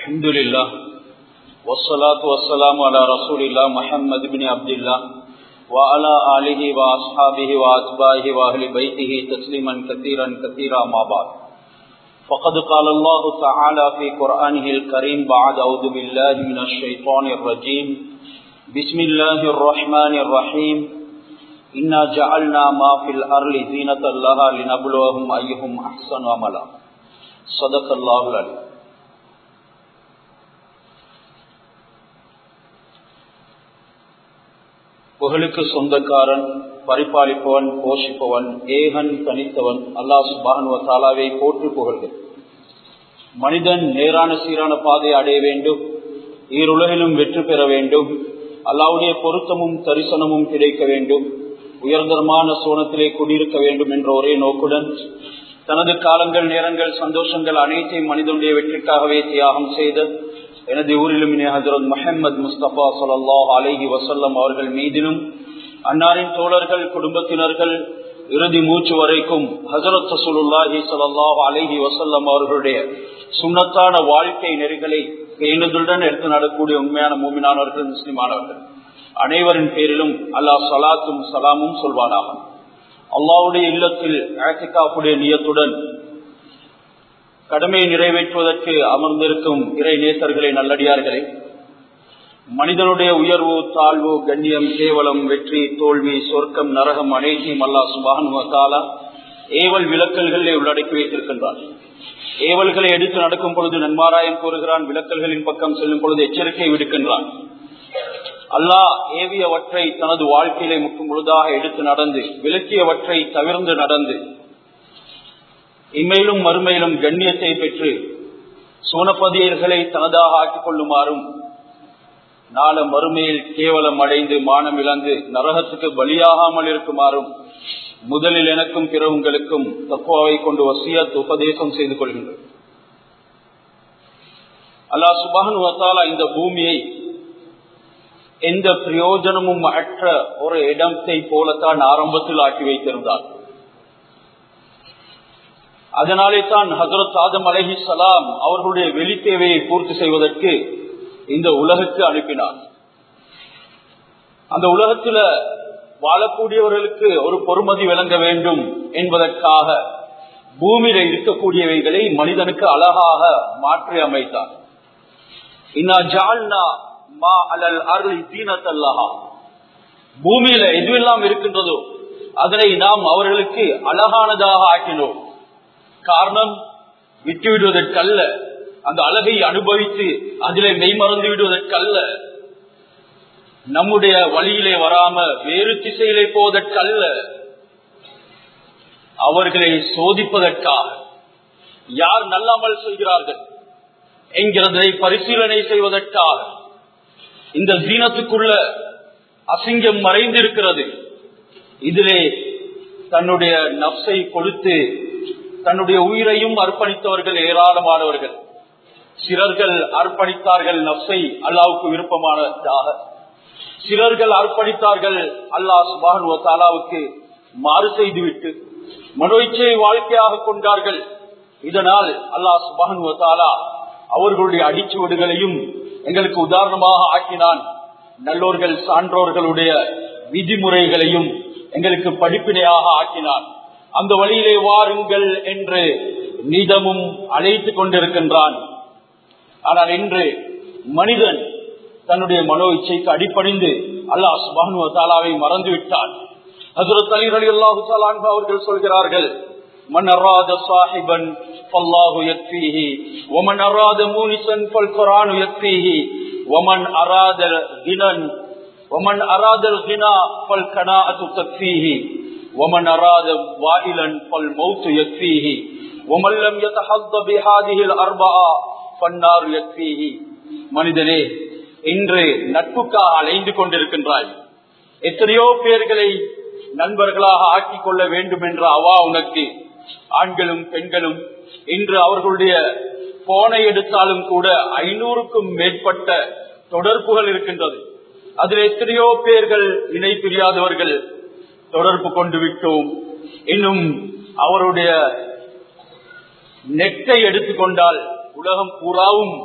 الحمد لله والصلاة والسلام على رسول الله محمد بن عبد الله وعلى آله وأصحابه وأتباعه وأهل بيته تسليما كثيرا كثيرا ما بعد فقد قال الله تعالى في قرآنه الكريم بعد أعوذ بالله من الشيطان الرجيم بسم الله الرحمن الرحيم إنا جعلنا ما في الأرض زينة لها لنبلوهم أيهم أحسن عملا صدق الله العليم புகழுக்கு சொந்தக்காரன் பரிபாலிப்பவன் போஷிப்பவன் ஏகன் தனித்தவன் அல்லாஹ் சுபானுவ தாலாவை போற்று புகழ்கள் மனிதன் நேரான சீரான பாதையை அடைய வேண்டும் ஈருலகிலும் வெற்றி பெற வேண்டும் அல்லாவுடைய பொருத்தமும் தரிசனமும் கிடைக்க வேண்டும் உயர்தரமான சோனத்திலே குடியிருக்க வேண்டும் என்ற ஒரே நோக்குடன் தனது காலங்கள் நேரங்கள் சந்தோஷங்கள் அனைத்தையும் மனிதனுடைய வெற்றிக்காகவே தியாகம் செய்த எனது ஊரிலும் ஹசரத் முஹம்மது முஸ்தபா சொல்லாஹ் அலஹி வசல்லம் அவர்கள் மீதிலும் அன்னாரின் தோழர்கள் குடும்பத்தினர்கள் இறுதி மூச்சு வரைக்கும் ஹசரத் சசூலுல்லாஹி சல்லாஹ் அலஹி வசல்லம் அவர்களுடைய சுண்ணத்தான வாழ்க்கை நெறிகளை பேணுதலுடன் எடுத்து நடக்கூடிய உண்மையான மூமினானவர்கள் முஸ்லிமானவர்கள் அனைவரின் பேரிலும் அல்லாஹ் சலாத்தும் சலாமும் சொல்வானாக அல்லாவுடைய இல்லத்தில் ஆத்திகாப்புடைய நியத்துடன் கடமையை நிறைவேற்றுவதற்கு அமர்ந்திருக்கும் இறை நேசர்களை நல்லடியார்களே மனிதனுடைய உயர்வு தாழ்வு கண்ணியம் கேவலம் வெற்றி தோல்வி சொர்க்கம் நரகம் அனைத்தையும் அல்லா சுபானுவத்தாலா ஏவல் விளக்கல்களை உள்ளடக்கி வைத்திருக்கின்றான் ஏவல்களை எடுத்து நடக்கும் பொழுது நன்மாராயம் கூறுகிறான் விளக்கல்களின் பக்கம் செல்லும் பொழுது எச்சரிக்கை விடுக்கின்றான் அல்லாஹ் ஏவியவற்றை தனது வாழ்க்கையிலே முற்றும் முழுதாக எடுத்து நடந்து விளக்கியவற்றை தவிர்ந்து நடந்து இம்மையிலும் மறுமையிலும் கண்ணியத்தை பெற்று சூனப்பதியர்களை தனதாக ஆக்கிக் கொள்ளுமாறும் நாள மறுமையில் கேவலம் அடைந்து மானம் இழந்து நரகத்துக்கு பலியாகாமல் இருக்குமாறும் முதலில் எனக்கும் பிற உங்களுக்கும் தக்குவாவை கொண்டு வசியத் உபதேசம் செய்து கொள்கின்றோம் அல்லா சுபான் வத்தாலா இந்த பூமியை எந்த பிரயோஜனமும் அற்ற ஒரு இடத்தை போலத்தான் ஆரம்பத்தில் ஆக்கி வைத்திருந்தார் அதனாலே தான் ஹசரத் ஆதம் அலஹி சலாம் அவர்களுடைய வெளி தேவையை பூர்த்தி செய்வதற்கு இந்த உலகுக்கு அனுப்பினார் அந்த உலகத்துல வாழக்கூடியவர்களுக்கு ஒரு பொறுமதி விளங்க வேண்டும் என்பதற்காக பூமியில இருக்கக்கூடியவைகளை மனிதனுக்கு அழகாக மாற்றி அமைத்தார் இன்னா ஜால்னா மா அலல் அருள் தீனத்தல்லஹா பூமியில எதுவெல்லாம் இருக்கின்றதோ அதனை நாம் அவர்களுக்கு அழகானதாக ஆக்கினோம் காரணம் விட்டுவிடுவதற்கல்ல அந்த அழகை அனுபவித்து அதிலே மெய்மறந்து விடுவதற்கல்ல நம்முடைய வழியிலே வராம வேறு திசையிலே போவதற்கல்ல அவர்களை சோதிப்பதற்காக யார் நல்லாமல் செய்கிறார்கள் என்கிறதை பரிசீலனை செய்வதற்காக இந்த ஜீனத்துக்குள்ள அசிங்கம் மறைந்திருக்கிறது இதிலே தன்னுடைய நப்சை கொடுத்து தன்னுடைய உயிரையும் அர்ப்பணித்தவர்கள் ஏராளமானவர்கள் சிலர்கள் அர்ப்பணித்தார்கள் நப்சை அல்லாவுக்கு விருப்பமானதாக சிலர்கள் அர்ப்பணித்தார்கள் அல்லாஹ் சுபானுவத்தாலாவுக்கு மாறு செய்துவிட்டு மனோச்சை வாழ்க்கையாக கொண்டார்கள் இதனால் அல்லாஹ் சுபானுவத்தாலா அவர்களுடைய அடிச்சுவடுகளையும் எங்களுக்கு உதாரணமாக ஆக்கினான் நல்லோர்கள் சான்றோர்களுடைய விதிமுறைகளையும் எங்களுக்கு படிப்பினையாக ஆக்கினான் அந்த வழியிலே வாருங்கள் என்று நிதமும் அழைத்துக் கொண்டிருக்கின்றான் ஆனால் இன்று மனிதன் தன்னுடைய மனோ இச்சைக்கு அடிப்படைந்து அல்லாஹ் சுபானு தாலாவை மறந்துவிட்டான் ஹசரத் அலி அலி அல்லாஹு அவர்கள் சொல்கிறார்கள் من أراد صاحبا فالله يكفيه ومن أراد مونسا فالقرآن يكفيه ومن أراد غنى ومن أراد الغنى فالقناعة تكفيه ومن أراد وائلا فالموت يكفيه ومن لم يتحظ بهذه الأربعة فالنار يكفيه மனிதனே இன்று நட்புக்காக அலைந்து கொண்டிருக்கின்றாய் எத்தனையோ பேர்களை நண்பர்களாக ஆக்கிக் கொள்ள வேண்டும் என்ற அவா உனக்கு ஆண்களும் பெண்களும் இன்று அவர்களுடைய போனை எடுத்தாலும் கூட ஐநூறுக்கும் மேற்பட்ட தொடர்புகள் இருக்கின்றது அதில் எத்தனையோ பேர்கள் இணை பிரியாதவர்கள் தொடர்பு கொண்டு விட்டோம் இன்னும் அவருடைய நெட்டை எடுத்துக்கொண்டால் உலகம் பூராவும்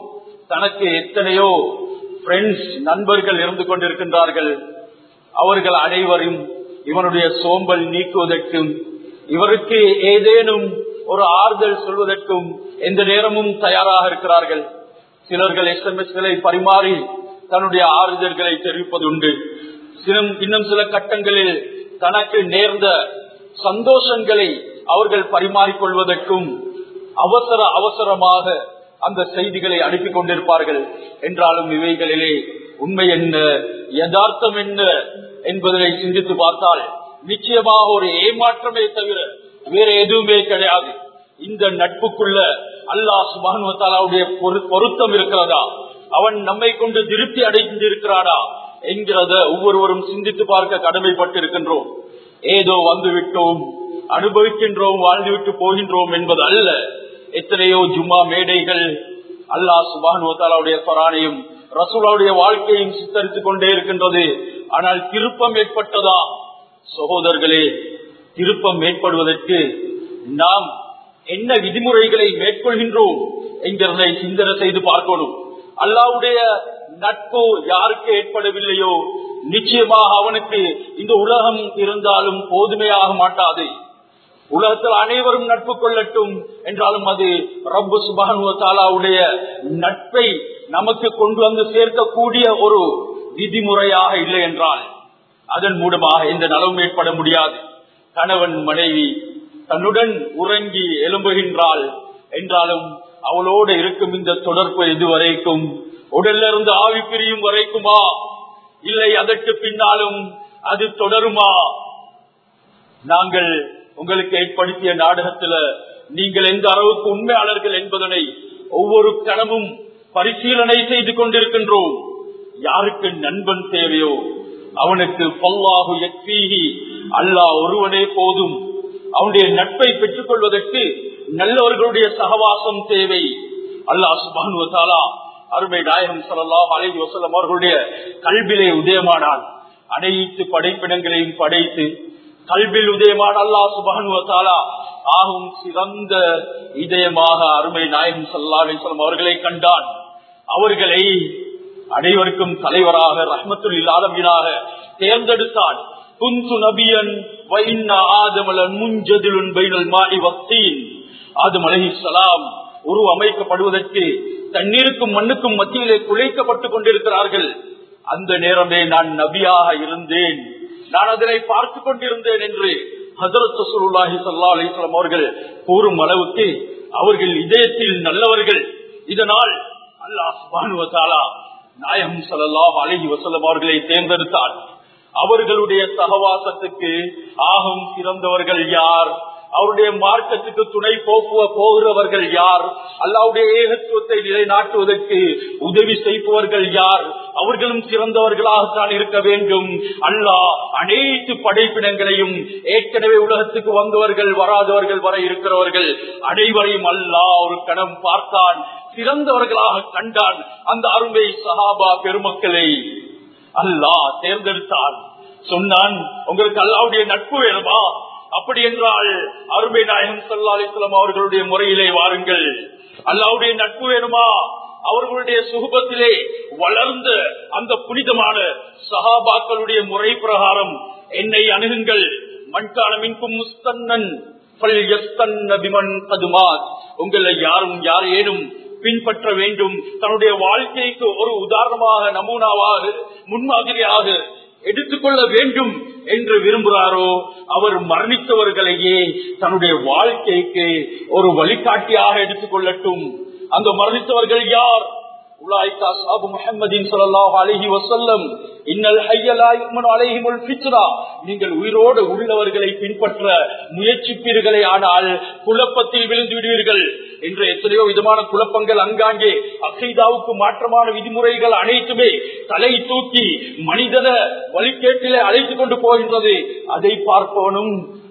தனக்கு எத்தனையோ ஃப்ரெண்ட்ஸ் நண்பர்கள் இருந்து கொண்டிருக்கின்றார்கள் அவர்கள் அனைவரும் இவனுடைய சோம்பல் நீக்குவதற்கும் இவருக்கு ஏதேனும் ஒரு ஆறுதல் சொல்வதற்கும் எந்த நேரமும் தயாராக இருக்கிறார்கள் சிலர்கள் எஸ்எம்எஸ்களை பரிமாறி தன்னுடைய ஆறுதல்களை தெரிவிப்பதுண்டு சிலும் இன்னும் சில கட்டங்களில் தனக்கு நேர்ந்த சந்தோஷங்களை அவர்கள் பரிமாறிக்கொள்வதற்கும் அவசர அவசரமாக அந்த செய்திகளை அனுப்பி கொண்டிருப்பார்கள் என்றாலும் இவைகளிலே உண்மை என்ன யதார்த்தம் என்ன என்பதை சிந்தித்து பார்த்தால் நிச்சயமாக ஒரு ஏமாற்றமே தவிர வேற எதுவுமே கிடையாது இந்த நட்புக்குள்ள அல்லாஹ் சுபானுவத்தாலாவுடைய பொருத்தம் இருக்கிறதா அவன் நம்மை கொண்டு திருப்தி அடைந்திருக்கிறானா என்கிறத ஒவ்வொருவரும் சிந்தித்து பார்க்க கடமைப்பட்டிருக்கின்றோம் ஏதோ வந்து விட்டோம் அனுபவிக்கின்றோம் வாழ்ந்துவிட்டு போகின்றோம் என்பது அல்ல எத்தனையோ ஜும்மா மேடைகள் அல்லாஹ் சுபானுவத்தாலாவுடைய பரானையும் ரசூலாவுடைய வாழ்க்கையும் சித்தரித்துக் கொண்டே இருக்கின்றது ஆனால் திருப்பம் ஏற்பட்டதா சகோதரர்களே திருப்பம் ஏற்படுவதற்கு நாம் என்ன விதிமுறைகளை மேற்கொள்கின்றோம் என்கிறதை சிந்தனை செய்து பார்க்கணும் அல்லாவுடைய நட்பு யாருக்கு ஏற்படவில்லையோ நிச்சயமாக அவனுக்கு இந்த உலகம் இருந்தாலும் போதுமையாக மாட்டாது உலகத்தில் அனைவரும் நட்பு கொள்ளட்டும் என்றாலும் அது ரப்பு சுபானுவத்தாலாவுடைய நட்பை நமக்கு கொண்டு வந்து சேர்க்கக்கூடிய ஒரு விதிமுறையாக இல்லை என்றால் அதன் மூலமாக எந்த நலவும் ஏற்பட முடியாது கணவன் மனைவி தன்னுடன் உறங்கி எழும்புகின்றாள் என்றாலும் அவளோடு இருக்கும் இந்த தொடர்பு இதுவரைக்கும் உடல்ல இருந்து ஆவி பிரியும் வரைக்குமா இல்லை அதற்கு பின்னாலும் அது தொடருமா நாங்கள் உங்களுக்கு ஏற்படுத்திய நாடகத்துல நீங்கள் எந்த அளவுக்கு உண்மையாளர்கள் என்பதனை ஒவ்வொரு கணமும் பரிசீலனை செய்து கொண்டிருக்கின்றோம் யாருக்கு நண்பன் தேவையோ அவனுக்கு பல்லாகு எக்ஸீகி அல்லாஹ் ஒருவனே போதும் அவனுடைய நட்பை பெற்றுக் கொள்வதற்கு நல்லவர்களுடைய சகவாசம் தேவை அல்லாஹ் சுபானுவத்தாலா அருமை நாயகம் சல்லாஹ் அலி வசலம் அவர்களுடைய கல்விலே உதயமானான் அனைத்து படைப்பிடங்களையும் படைத்து கல்வியில் உதயமான அல்லா சுபானுவத்தாலா ஆகும் சிறந்த இதயமாக அருமை நாயகம் சல்லா அலிஸ்லாம் அவர்களை கண்டான் அவர்களை அனைவருக்கும் தலைவராக ரஹ்மத்துல் ஆலமீனாக தேர்ந்தெடுத்தான் குந்து நபியன் ஆதமலன் முஞ்சதிலுன் பைனல் மாடி வக்தீன் ஆதம் அலஹி சலாம் உரு அமைக்கப்படுவதற்கு தண்ணீருக்கும் மண்ணுக்கும் மத்தியிலே குலைக்கப்பட்டுக் கொண்டிருக்கிறார்கள் அந்த நேரமே நான் நபியாக இருந்தேன் நான் அதனை பார்த்து கொண்டிருந்தேன் என்று ஹசரத் சுல்லாஹி சல்லா அலிஸ்லாம் அவர்கள் கூறும் அளவுக்கு அவர்கள் இதயத்தில் நல்லவர்கள் இதனால் அல்லாஹ் நாயகம் சல்லாஹ் அலஹி வசல்லம் அவர்களை தேர்ந்தெடுத்தார் அவர்களுடைய சகவாசத்துக்கு ஆகும் சிறந்தவர்கள் யார் அவருடைய மார்க்கத்துக்கு துணை போக்குவ போகிறவர்கள் யார் அல்லாவுடைய ஏகத்துவத்தை நிலைநாட்டுவதற்கு உதவி செய்பவர்கள் யார் அவர்களும் சிறந்தவர்களாகத்தான் இருக்க வேண்டும் அல்லாஹ் அனைத்து படைப்பினங்களையும் ஏற்கனவே உலகத்துக்கு வந்தவர்கள் வராதவர்கள் வர இருக்கிறவர்கள் அனைவரையும் அல்லாஹ் ஒரு கணம் பார்த்தான் சிறந்தவர்களாக கண்டான் அந்த அருமை சஹாபா பெருமக்களை அல்லாஹ் தேர்ந்தெடுத்தான் சொன்னான் உங்களுக்கு அல்லாவுடைய நட்பு வேணுமா அப்படி என்றால் அருமை நாயகம் சல்லா அலிஸ்லாம் அவர்களுடைய முறையிலே வாருங்கள் அல்லாவுடைய நட்பு வேணுமா அவர்களுடைய சுகுபத்திலே வளர்ந்த அந்த புனிதமான சகாபாக்களுடைய முறை பிரகாரம் என்னை அணுகுங்கள் மண்காலமின்கும் முஸ்தன்னன் உங்களை யாரும் யார் ஏனும் பின்பற்ற வேண்டும் தன்னுடைய வாழ்க்கைக்கு ஒரு உதாரணமாக நமூனாவாக முன்மாதிரியாக எடுத்துக்கொள்ள வேண்டும் என்று விரும்புகிறாரோ அவர் மரணித்தவர்களையே தன்னுடைய வாழ்க்கைக்கு ஒரு வழிகாட்டியாக எடுத்துக்கொள்ளட்டும் அந்த மரணித்தவர்கள் யார் நீங்கள் உயிரோடு உள்ளவர்களை பின்பற்ற முயற்சிப்பீர்களே ஆனால் குழப்பத்தில் விழுந்து விடுவீர்கள் என்ற எத்தனையோ விதமான குழப்பங்கள் அங்காங்கே அசைதாவுக்கு மாற்றமான விதிமுறைகள் அனைத்துமே தலை தூக்கி மனிதன வழிகேட்டிலே அழைத்துக் கொண்டு போகின்றது அதை பார்ப்பவனும்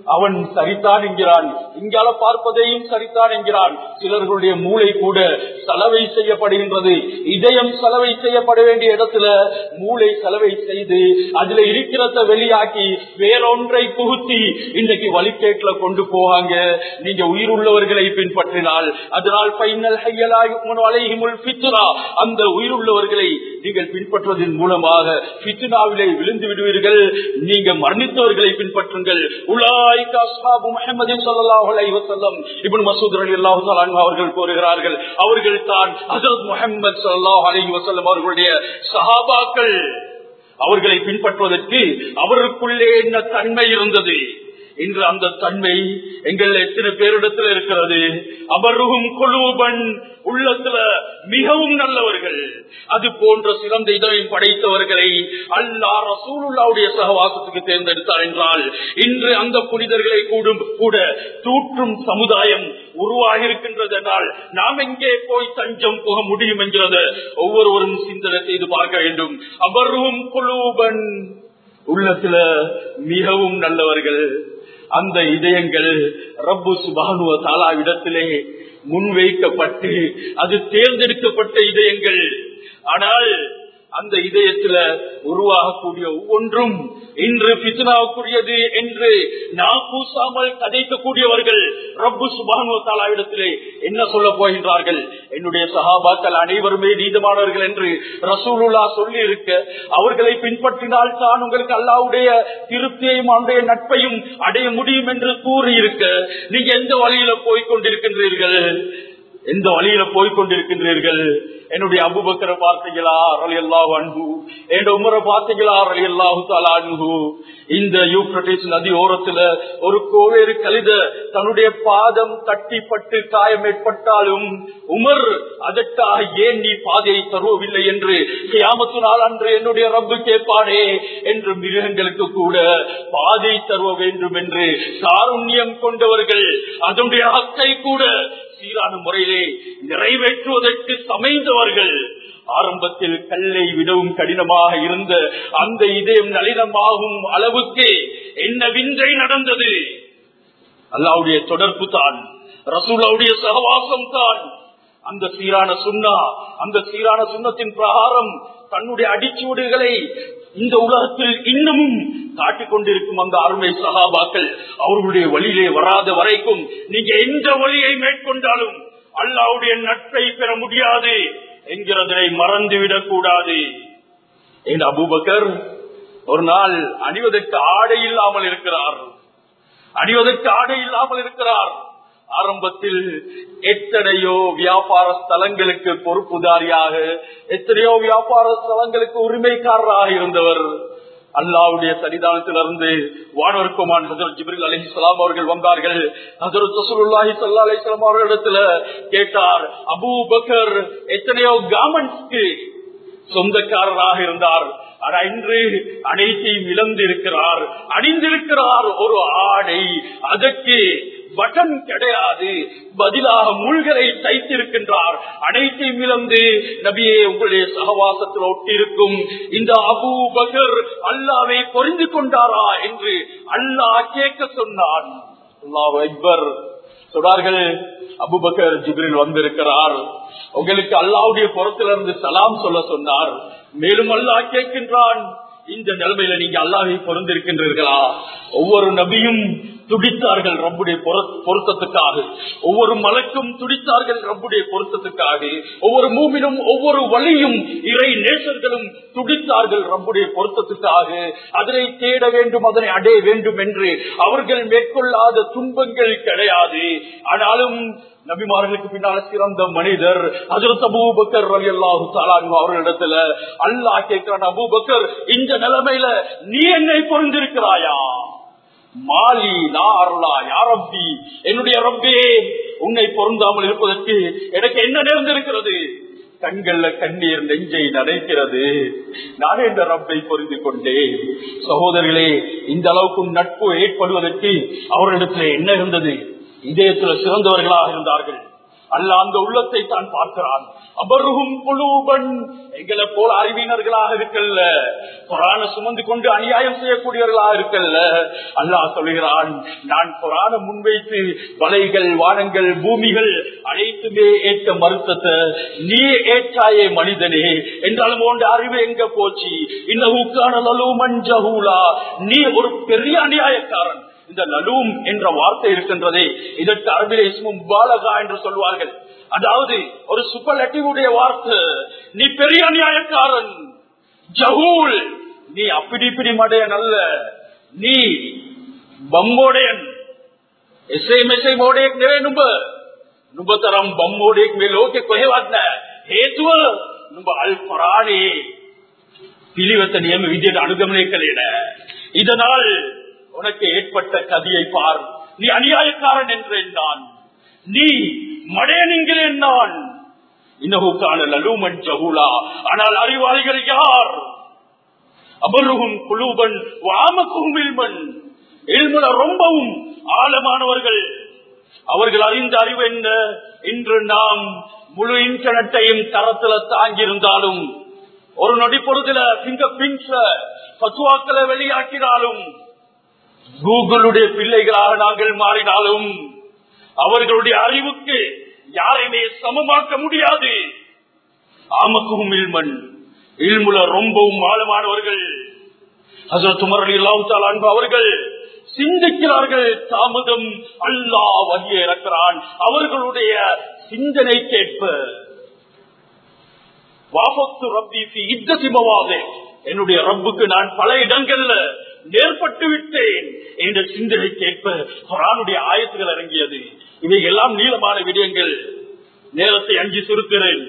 அவன் சரிதான் என்கிறான் இங்கால பார்ப்பதையும் சரிதான் என்கிறான் சிலர்களுடைய மூளை கூட சலவை செய்யப்படுகின்றது இதயம் சலவை செய்யப்பட வேண்டிய இடத்துல மூளை சலவை செய்து அதுல இருக்கிறத வெளியாக்கி வேறொன்றை புகுத்தி இன்றைக்கு வழிகேட்டுல கொண்டு போவாங்க நீங்க உயிர் உள்ளவர்களை பின்பற்றினால் அதனால் பைனல் அலைஹிமுல் ஃபித்ரா அந்த உயிர் உள்ளவர்களை நீங்கள் பின்பற்றுவதன் மூலமாக ஃபித்னாவிலே விழுந்து விடுவீர்கள் நீங்க மரணித்தவர்களை பின்பற்றுங்கள் உலாய்கா அஸ்ஹாபு முஹம்மதின் ஸல்லல்லாஹு அலைஹி வஸல்லம் இப்னு மஸ்ஊத் ரலியல்லாஹு தஆலா அன்ஹு அவர்கள் கூறுகிறார்கள் அவர்கள் தான் ஹஜ்ரத் முஹம்மது ஸல்லல்லாஹு அலைஹி வஸல்லம் அவர்களுடைய சஹாபாக்கள் அவர்களை பின்பற்றுவதற்கு அவருக்குள்ளே என்ன தன்மை இருந்தது இன்று அந்த தன்மை எங்கள் எத்தனை பேரிடத்தில் இருக்கிறது அவருகும் குழுவன் உள்ளத்துல மிகவும் நல்லவர்கள் அது போன்ற சிறந்த இதயம் படைத்தவர்களை அல்லா ரசூலுல்லாவுடைய சகவாசத்துக்கு தேர்ந்தெடுத்தார் என்றால் இன்று அந்த புனிதர்களை கூடும் கூட தூற்றும் சமுதாயம் உருவாகி இருக்கின்றது என்றால் நாம் எங்கே போய் தஞ்சம் போக முடியும் என்கிறது ஒவ்வொருவரும் சிந்தனை செய்து பார்க்க வேண்டும் அவரும் குழுவன் உள்ளத்துல மிகவும் நல்லவர்கள் அந்த இதயங்கள் ரப்பு சுபானுவ தாலா இடத்திலே முன்வைக்கப்பட்டு அது தேர்ந்தெடுக்கப்பட்ட இதயங்கள் ஆனால் அந்த இதயத்துல உருவாகக்கூடிய ஒவ்வொன்றும் இன்று பித்னாவுக்குரியது என்று நான் கூசாமல் கதைக்கக்கூடியவர்கள் ரப்பு சுபானுவத்தாலாவிடத்திலே என்ன சொல்ல போகின்றார்கள் என்னுடைய சகாபாக்கள் அனைவருமே நீதமானவர்கள் என்று ரசூலுல்லா சொல்லி இருக்க அவர்களை பின்பற்றினால் தான் உங்களுக்கு அல்லாவுடைய திருப்தியையும் அவருடைய நட்பையும் அடைய முடியும் என்று கூறியிருக்க நீங்க எந்த வழியில போய்கொண்டிருக்கின்றீர்கள் எந்த வழியில போய்கொண்டிருக்கின்றீர்கள் என்னுடைய அபுபக்கரை பார்த்தீங்களா அரளி அல்லாஹு அன்பு என்னோட உமரை பார்த்தீங்களா அரளி அல்லாஹு தாலா அன்பு இந்த யூப்ரட்டிஸ் நதி ஓரத்துல ஒரு கோவேறு கழுத தன்னுடைய பாதம் தட்டிப்பட்டு காயம் ஏற்பட்டாலும் உமர் அதற்காக ஏன் நீ பாதையை தருவவில்லை என்று கியாமத்து நாள் அன்று என்னுடைய ரப்பு கேட்பானே என்று மிருகங்களுக்கு கூட பாதை தருவ வேண்டும் என்று காருண்யம் கொண்டவர்கள் அதனுடைய ஹக்கை கூட சீரான முறையிலே நிறைவேற்றுவதற்கு சமைந்தவர்கள் ஆரம்பத்தில் கல்லை விடவும் கடினமாக இருந்த அந்த இதயம் நளினமாகும் அளவுக்கு என்ன விந்தை நடந்தது அல்லாவுடைய தொடர்பு தான் ரசூலாவுடைய சகவாசம் தான் அந்த சீரான சுண்ணா அந்த சீரான சுண்ணத்தின் பிரகாரம் தன்னுடைய அடிச்சுவடுகளை இந்த உலகத்தில் இன்னமும் காட்டிக் கொண்டிருக்கும் அந்த அருமை சகாபாக்கள் அவர்களுடைய வழியிலே வராத வரைக்கும் நீங்க எந்த வழியை மேற்கொண்டாலும் அல்லாவுடைய நட்பை பெற முடியாது என்கிறதை மறந்துவிடக் கூடாது என் அபூபக்கர் ஒரு நாள் அணிவதற்கு ஆடை இல்லாமல் இருக்கிறார் அணிவதற்கு ஆடை இல்லாமல் இருக்கிறார் ஆரம்பத்தில் எத்தனையோ வியாபார ஸ்தலங்களுக்கு பொறுப்புதாரியாக எத்தனையோ வியாபார ஸ்தலங்களுக்கு உரிமைக்காரராக இருந்தவர் அல்லாவுடைய சன்னிதானத்திலிருந்து வானவர்க்குமான் ஹசரத் ஜிப்ரில் அலி சலாம் அவர்கள் வந்தார்கள் ஹசரத் ரசூலுல்லாஹி சல்லா அலிஸ்லாம் அவர்களிடத்துல கேட்டார் அபூ பக்கர் எத்தனையோ கார்மெண்ட்ஸ்க்கு சொந்தக்காரராக இருந்தார் ஆனா இன்று அனைத்தையும் இழந்திருக்கிறார் அணிந்திருக்கிறார் ஒரு ஆடை அதற்கு பட்டன் கிடையாது பதிலாக முள்களை தைத்திருக்கின்றார் அனைத்தையும் இழந்து நபியே உங்களுடைய சகவாசத்தில் ஒட்டிருக்கும் இந்த அபு பகர் அல்லாவை பொறிந்து கொண்டாரா என்று அல்லாஹ் கேட்க சொன்னான் அல்லாஹ் அக்பர் சொன்னார்கள் அபுபக்கர் ஜிப்ரில் வந்திருக்கிறார் உங்களுக்கு அல்லாவுடைய புறத்திலிருந்து சலாம் சொல்ல சொன்னார் மேலும் அல்லாஹ் கேட்கின்றான் இந்த நிலைமையில நீங்க அல்லாவை பொருந்திருக்கின்றீர்களா ஒவ்வொரு நபியும் துடித்தார்கள் ரப்புடைய பொருத்தத்துக்காக ஒவ்வொரு மலக்கும் துடித்தார்கள் ரப்புடைய பொருத்தத்துக்காக ஒவ்வொரு மூமினும் ஒவ்வொரு வழியும் இறை நேசர்களும் துடித்தார்கள் ரப்புடைய பொருத்தத்துக்காக அதனை தேட வேண்டும் அதனை அடைய வேண்டும் என்று அவர்கள் மேற்கொள்ளாத துன்பங்கள் கிடையாது ஆனாலும் நபிமார்களுக்கு பின்னால சிறந்த மனிதர் ஹசரத் அபூபக்கர் ரவி அல்லாஹு அவர்களிடத்துல அல்லாஹ் கேட்கிறான் அபூபக்கர் இந்த நிலைமையில நீ என்னை பொருந்திருக்கிறாயா மாலி நார்லா யாரப்பி என்னுடைய ரப்பே உன்னை பொருந்தாமல் இருப்பதற்கு எனக்கு என்ன நேர்ந்திருக்கிறது கண்கள்ல கண்ணீர் நெஞ்சை நடைக்கிறது நான் இந்த ரப்பை புரிந்து கொண்டேன் சகோதரிகளே இந்த அளவுக்கு நட்பு ஏற்படுவதற்கு அவரிடத்துல என்ன இருந்தது இதயத்துல சிறந்தவர்களாக இருந்தார்கள் அல்ல அந்த உள்ளத்தை தான் பார்க்கிறான் அபருகும் குலூபன் எங்களை போல அறிவினர்களாக இருக்கல்ல குரான சுமந்து கொண்டு அநியாயம் செய்யக்கூடியவர்களாக இருக்கல்ல அல்லாஹ் சொல்கிறான் நான் குரான முன்வைத்து வலைகள் வானங்கள் பூமிகள் அனைத்துமே ஏற்ற மறுத்தத்தை நீ ஏற்றாயே மனிதனே என்றாலும் உன் அறிவு எங்க போச்சு இன்னுக்கான லலூமன் ஜஹூலா நீ ஒரு பெரிய அநியாயக்காரன் இந்த நலூம் என்ற வார்த்தை இருக்கின்றதே இதற்கு அரபில இஸ்மும் பாலகா என்று சொல்வார்கள் அதாவது ஒரு சுப்பலட்டிவுடைய வார்த்தை நீ பெரிய அநியாயக்காரன் ஜஹூல் நீ அப்படி இப்படி மடையன் அல்ல நீ ಬಮ್ಮೋಡೆಯನ್ ಎಸೆ ಮೆಸೆ ಮೋಡೆಯಕ್ ನೆವೆ ನುಂಬ ನುಂಬ ತರಂ ಬಮ್ಮೋಡೆಯಕ್ ಮೇಲೆ ಲೋಕೆ ಕೊಹೆವಾದ್ನ ಹೇತುವ ನುಂಬ ಅಲ್ ಪರಾಣಿ பிலிவத்த நியம விதியை அனுகமனே கலையிட இதனால் உனக்கு ஏற்பட்ட கதியை பார் நீ அநியாயக்காரன் என்றேன் நான் நீ மடையனுங்கிறேன் நான் இன்னகுக்கான லலூமன் ஜஹூலா ஆனால் அறிவாளிகள் யார் அபருகும் குலூபன் வாமக்கும் இல்மன் இல்முல ரொம்பவும் ஆழமானவர்கள் அவர்கள் அறிந்த அறிவு என்ன இன்று நாம் முழு இன்டர்நெட்டையும் தரத்துல தாங்கியிருந்தாலும் ஒரு நொடி பொழுதுல பிங்கர் பிரிண்ட்ஸ்ல பத்துவாக்களை வெளியாக்கினாலும் கூகுளுடைய பிள்ளைகளாக நாங்கள் மாறினாலும் அவர்களுடைய அறிவுக்கு யாரையுமே சமமாக்க முடியாது ஆமக்கும் இல்மன் இல்முல ரொம்பவும் ஆழமானவர்கள் ஹசரத் உமர் அலி அல்லாஹு அன்பு அவர்கள் சிந்திக்கிறார்கள் தாமதம் அல்லா வகிய இறக்கிறான் அவர்களுடைய சிந்தனைக்கேற்ப வாபத்து ரப்பி இத்தசிமவாதே என்னுடைய ரப்புக்கு நான் பல இடங்கள்ல நேர்பட்டு விட்டேன் என்ற சிந்தனைக்கேற்ப குரானுடைய ஆயத்துகள் இறங்கியது இவை எல்லாம் நீளமான விடயங்கள் நேரத்தை அஞ்சு சுருக்கிறேன்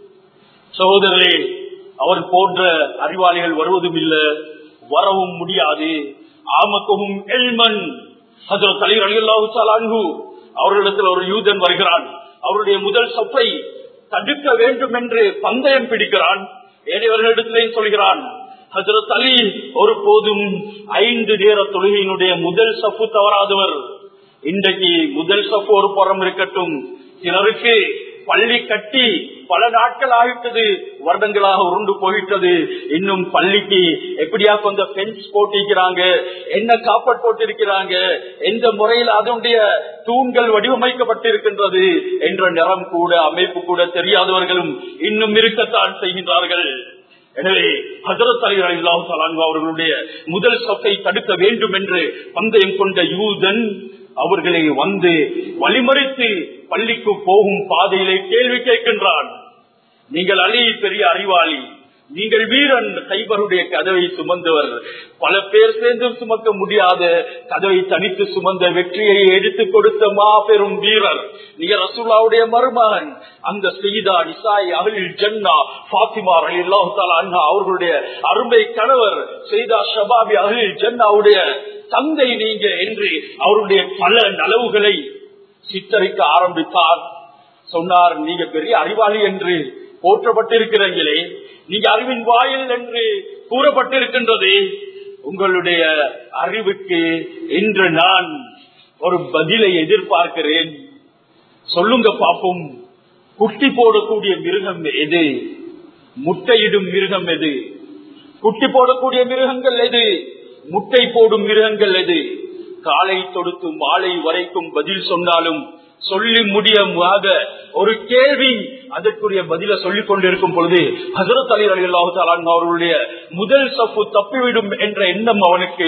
சகோதரரே அவர் போன்ற அறிவாளிகள் வருவதும் இல்லை வரவும் முடியாது ஆமக்கவும் எல்மன் அதில் தலைவர் அலிகல்லாஹு அவர்களிடத்தில் ஒரு யூதன் வருகிறான் அவருடைய முதல் சொப்பை தடுக்க வேண்டும் என்று பந்தயம் பிடிக்கிறான் ஏனையவர்களிடத்திலேயும் சொல்கிறான் ஹசரத் அலி ஒரு போதும் ஐந்து நேர தொழுகையினுடைய முதல் சப்பு தவறாதவர் இன்றைக்கு முதல் சப்பு ஒரு புறம் இருக்கட்டும் சிலருக்கு பள்ளி கட்டி பல நாட்கள் ஆகிட்டது வருடங்களாக உருண்டு போயிட்டது இன்னும் பள்ளிக்கு எப்படியா கொஞ்சம் பெஞ்ச் போட்டிருக்கிறாங்க என்ன காப்பட் போட்டிருக்கிறாங்க எந்த முறையில் அதனுடைய தூண்கள் வடிவமைக்கப்பட்டிருக்கின்றது என்ற நிறம் கூட அமைப்பு கூட தெரியாதவர்களும் இன்னும் இருக்கத்தான் செய்கின்றார்கள் எனவே ஹசரத் அலி அல்லாஹு அவர்களுடைய முதல் சொத்தை தடுக்க வேண்டும் என்று பந்தயம் கொண்ட யூதன் அவர்களை வந்து வழிமறித்து பள்ளிக்கு போகும் பாதையிலே கேள்வி கேட்கின்றான் நீங்கள் அலி பெரிய அறிவாளி நீங்கள் வீரன் கைபருடைய கதவை சுமந்தவர் பல பேர் சேர்ந்து சுமக்க முடியாத கதவை தனித்து சுமந்த வெற்றியை எடுத்துக் கொடுத்த மாபெரும் வீரர் நீங்க ரசூல்லாவுடைய மருமகன் அந்த செய்தா நிசாய் அகலில் ஜன்னா பாத்திமா அல்லாஹால அண்ணா அவர்களுடைய அருமை கணவர் செய்தா ஷபாபி அகலில் ஜன்னாவுடைய தந்தை நீங்க என்று அவருடைய பல நலவுகளை சித்தரிக்க ஆரம்பித்தார் சொன்னார் நீங்க பெரிய அறிவாளி என்று போற்றப்பட்டிருக்கிறீங்களே நீங்க அறிவின் வாயில் என்று கூறப்பட்டிருக்கின்றது உங்களுடைய அறிவுக்கு இன்று நான் ஒரு பதிலை எதிர்பார்க்கிறேன் சொல்லுங்க பாப்போம் குட்டி போடக்கூடிய மிருகம் எது முட்டையிடும் மிருகம் எது குட்டி போடக்கூடிய மிருகங்கள் எது முட்டை போடும் மிருகங்கள் எது காலை தொடுத்து மாலை வரைக்கும் பதில் சொன்னாலும் சொல்லி முடியாத ஒரு கேள்வி அதற்குரிய பதில சொல்லிக் கொண்டிருக்கும் பொழுது ஹசரத் அலி அலி அல்லாஹு அவர்களுடைய முதல் சப்பு தப்பிவிடும் என்ற எண்ணம் அவனுக்கு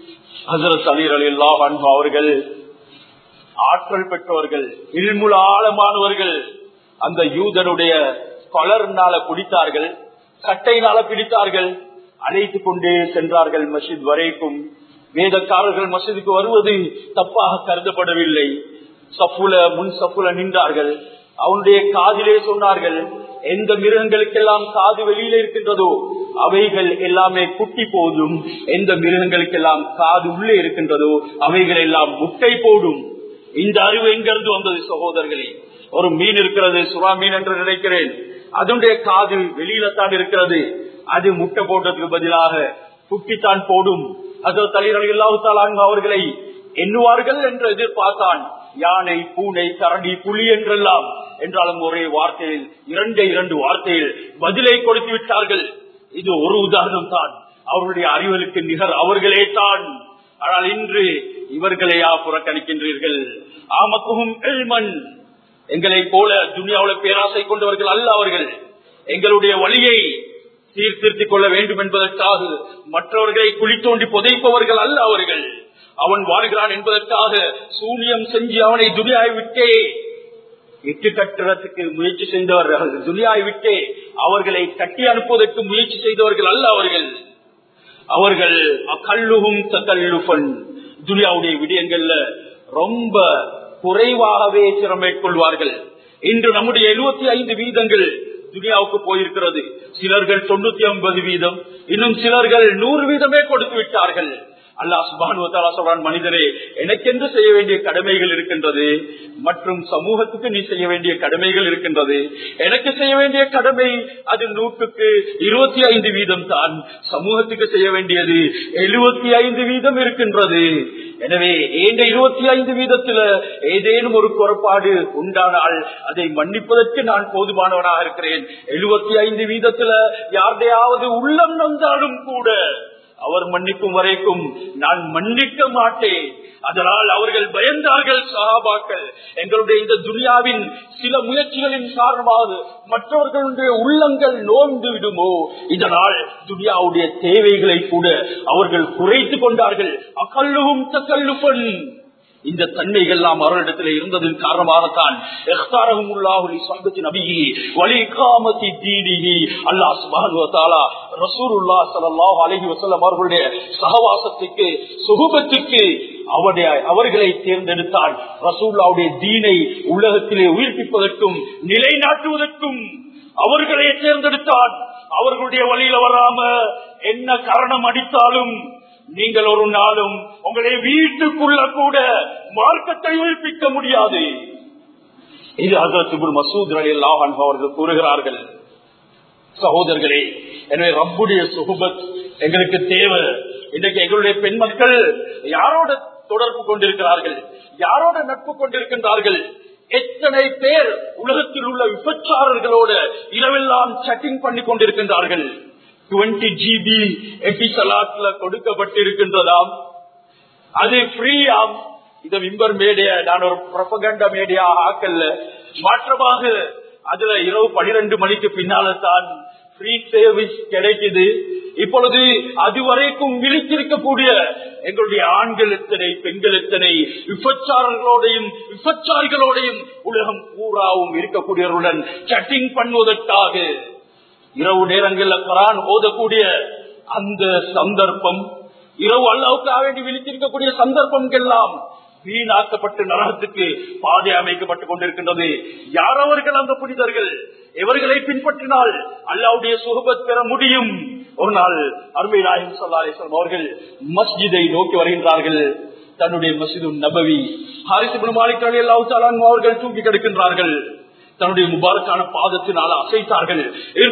ஹசரத் அலி அலி அல்லாஹ் அவர்கள் ஆற்றல் பெற்றவர்கள் இல்முல ஆழமானவர்கள் அந்த யூதனுடைய கொலர்னால பிடித்தார்கள் கட்டையினால பிடித்தார்கள் அழைத்து கொண்டே சென்றார்கள் மசித் வரைக்கும் வேதக்காரர்கள் மசிதுக்கு வருவது தப்பாக கருதப்படவில்லை சப்புல முன் சப்புல நின்றார்கள் அவனுடைய காதிலே சொன்னார்கள் எந்த மிருகங்களுக்கெல்லாம் காது வெளியில இருக்கின்றதோ அவைகள் எல்லாமே குட்டி போதும் எந்த மிருகங்களுக்கெல்லாம் காது உள்ளே இருக்கின்றதோ அவைகள் எல்லாம் முட்டை போடும் இந்த அறிவு எங்கிருந்து வந்தது சகோதரர்களே ஒரு மீன் இருக்கிறது சுறா மீன் என்று நினைக்கிறேன் அதனுடைய காது வெளியில தான் இருக்கிறது அது முட்டை போடுறதுக்கு பதிலாக குட்டித்தான் போடும் அது தலைவர் இல்லாவுத்தால் அவர்களை எண்ணுவார்கள் என்று எதிர்பார்த்தான் யானை பூனை கரடி புலி என்றெல்லாம் என்றாலும் ஒரே வார்த்தையில் இரண்டே இரண்டு வார்த்தையில் பதிலை கொடுத்து விட்டார்கள் இது ஒரு உதாரணம் தான் அவர்களுடைய அறிவலுக்கு நிகர் அவர்களே தான் ஆனால் இன்று இவர்களையா புறக்கணிக்கின்றீர்கள் ஆமக்குகும் எல்மன் எங்களை போல துனியாவுல பேராசை கொண்டவர்கள் அல்ல அவர்கள் எங்களுடைய வழியை சீர்திருத்திக் கொள்ள வேண்டும் என்பதற்காக மற்றவர்களை குழி தோண்டி புதைப்பவர்கள் அல்ல அவர்கள் அவன் வாழ்கிறான் என்பதற்காக சூனியம் செஞ்சு அவனை துனியாவை விட்டே இட்டு கட்டுறதுக்கு முயற்சி செய்தவர்கள் துனியாவை விட்டே அவர்களை கட்டி அனுப்புவதற்கு முயற்சி செய்தவர்கள் அல்ல அவர்கள் அவர்கள் கல்லுகும் தக்கல்லுபன் துனியாவுடைய விடயங்கள்ல ரொம்ப குறைவாகவே சிரம் மேற்கொள்வார்கள் இன்று நம்முடைய எழுபத்தி ஐந்து வீதங்கள் துனியாவுக்கு போயிருக்கிறது சிலர்கள் தொண்ணூத்தி ஐம்பது வீதம் இன்னும் சிலர்கள் நூறு வீதமே கொடுத்து விட்டார்கள் அல்லாஹ் சுபானு சொல்றான் மனிதரே எனக்கென்று செய்ய வேண்டிய கடமைகள் இருக்கின்றது மற்றும் சமூகத்துக்கு நீ செய்ய வேண்டிய கடமைகள் இருக்கின்றது எனக்கு செய்ய வேண்டிய கடமை அது நூற்றுக்கு இருபத்தி ஐந்து வீதம் தான் சமூகத்துக்கு செய்ய வேண்டியது எழுபத்தி ஐந்து வீதம் இருக்கின்றது எனவே இந்த இருபத்தி ஐந்து வீதத்துல ஏதேனும் ஒரு குறைபாடு உண்டானால் அதை மன்னிப்பதற்கு நான் போதுமானவனாக இருக்கிறேன் எழுபத்தி ஐந்து வீதத்துல யாருடையாவது உள்ளம் நந்தாலும் கூட அவர் மன்னிக்கும் வரைக்கும் நான் மன்னிக்க மாட்டேன் அதனால் அவர்கள் பயந்தார்கள் சகாபாக்கள் எங்களுடைய இந்த துனியாவின் சில முயற்சிகளின் காரணமாக மற்றவர்களுடைய உள்ளங்கள் நோந்து விடுமோ இதனால் துனியாவுடைய தேவைகளை கூட அவர்கள் குறைத்து கொண்டார்கள் அகல்லுவும் தக்கல்லுபன் இந்த தன்மைகள் எல்லாம் அவர்களிடத்தில் இருந்ததன் காரணமாகத்தான் அவர்களுடைய சகவாசத்துக்கு சுகுபத்துக்கு அவருடைய அவர்களை தேர்ந்தெடுத்தான் ரசூல்லாவுடைய தீனை உலகத்திலே உயிர்ப்பிப்பதற்கும் நிலைநாட்டுவதற்கும் அவர்களை தேர்ந்தெடுத்தான் அவர்களுடைய வழியில வராம என்ன காரணம் அடித்தாலும் நீங்கள் ஒரு நாளும் உங்களை வீட்டுக்குள்ள கூட மார்க்கத்தை உயிர்ப்பிக்க முடியாது இது அகத்துபுர் மசூத் அலி அல்லாஹன் அவர்கள் கூறுகிறார்கள் சகோதரர்களே எனவே ரப்புடைய சுகுபத் எங்களுக்கு தேவை இன்றைக்கு எங்களுடைய பெண் மக்கள் யாரோட தொடர்பு கொண்டிருக்கிறார்கள் யாரோட நட்பு கொண்டிருக்கின்றார்கள் எத்தனை பேர் உலகத்தில் உள்ள விபச்சாரர்களோட இரவெல்லாம் சட்டிங் பண்ணி கொண்டிருக்கின்றார்கள் டுவெண்ட்டி ஜிபி எபிசலாட்ல கொடுக்கப்பட்டிருக்கின்றதாம் அது ஃப்ரீயாம் இந்த விம்பர் மேடியா நான் ஒரு பிரபகண்ட மேடியா ஆக்கல்ல மாற்றமாக அதுல இரவு பனிரெண்டு மணிக்கு பின்னால தான் ஃப்ரீ சர்வீஸ் கிடைக்குது இப்பொழுது அதுவரைக்கும் விழித்திருக்கக்கூடிய எங்களுடைய ஆண்கள் எத்தனை பெண்கள் எத்தனை விபச்சாரர்களோடையும் விபச்சாரிகளோடையும் உலகம் பூராவும் இருக்கக்கூடியவர்களுடன் சட்டிங் பண்ணுவதற்காக இரவு நேரங்களில் குரான் ஓதக்கூடிய அந்த சந்தர்ப்பம் இரவு அல்லாவுக்காக வேண்டி விழித்திருக்கக்கூடிய சந்தர்ப்பங்கள் எல்லாம் வீணாக்கப்பட்டு நரகத்துக்கு பாதை அமைக்கப்பட்டுக் கொண்டிருக்கின்றது யார் அவர்கள் அந்த புனிதர்கள் எவர்களை பின்பற்றினால் அல்லாவுடைய சுகபத் பெற முடியும் ஒரு நாள் அருமை நாயகம் சொல்லாசம் அவர்கள் மஸ்ஜிதை நோக்கி வருகின்றார்கள் தன்னுடைய மசிது நபவி ஹாரிசு மாலிக் அலி அல்லாஹ் அவர்கள் தூக்கி கிடக்கின்றார்கள் தன்னுடைய முபாரக்கான பாதத்தினால் அசைத்தார்கள்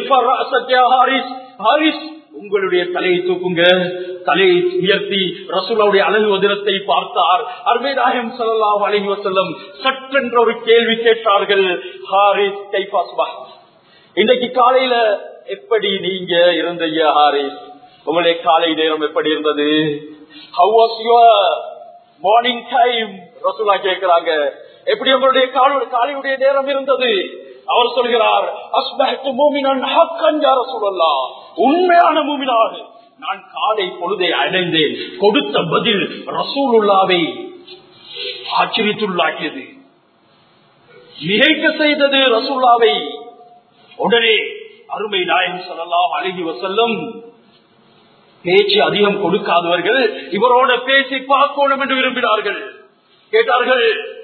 உங்களுடைய தலையை தூக்குங்க தலையை உயர்த்தி ரசூலாவுடைய அழகு வதினத்தை பார்த்தார் அர்மேதாயம் சல்லாஹ் அலஹி வசல்லம் சற்றென்ற ஒரு கேள்வி கேட்டார்கள் ஹாரிஸ் கைபாஸ்பா இன்றைக்கு காலையில எப்படி நீங்க இருந்த ஹாரிஸ் உங்களுடைய காலை நேரம் எப்படி இருந்தது how was your morning time ரசூலா கேட்கிறாங்க எப்படி உங்களுடைய காலையுடைய நேரம் இருந்தது அவர் சொல்கிறார் உண்மையான மூமினாக நான் காலை பொழுதை அடைந்தேன் கொடுத்த பதில் ரசூலுல்லாவை ஆச்சரியத்துள்ளாக்கியது மிகைக்க செய்தது ரசூல்லாவை உடனே அருமை நாயம் சொல்லலாம் அழகி வசல்லம் பேச்சு அதிகம் கொடுக்காதவர்கள் இவரோட பேசி பார்க்கணும் என்று விரும்பினார்கள் கேட்டார்கள்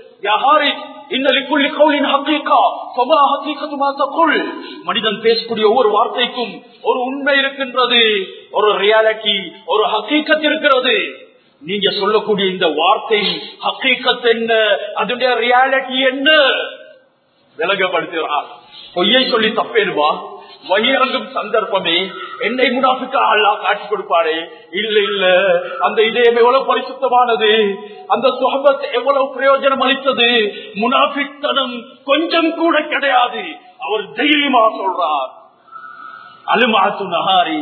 மனிதன் பேசக்கூடிய ஒவ்வொரு வார்த்தைக்கும் ஒரு உண்மை இருக்கின்றது ஒரு ரியாலிட்டி ஒரு ஹக்கீக்கத் இருக்கிறது நீங்க சொல்லக்கூடிய இந்த வார்த்தை ஹக்கீக்கத் என்ன அதனுடைய ரியாலிட்டி என்ன விலகப்படுத்துகிறார் பொய்யை சொல்லி தப்பேடுவா வயிறங்கும் சந்தர்ப்பமே என்னை முனாஃபிக்கா அல்லாஹ் காட்டி கொடுப்பாரே இல்ல இல்ல அந்த இதயம் எவ்வளவு பரிசுத்தமானது அந்த சுகபத் எவ்வளவு பிரயோஜனம் அளித்தது முனாஃபித்தனம் கொஞ்சம் கூட கிடையாது அவர் தைரியமா சொல்றார் அலுமாத்து நகாரி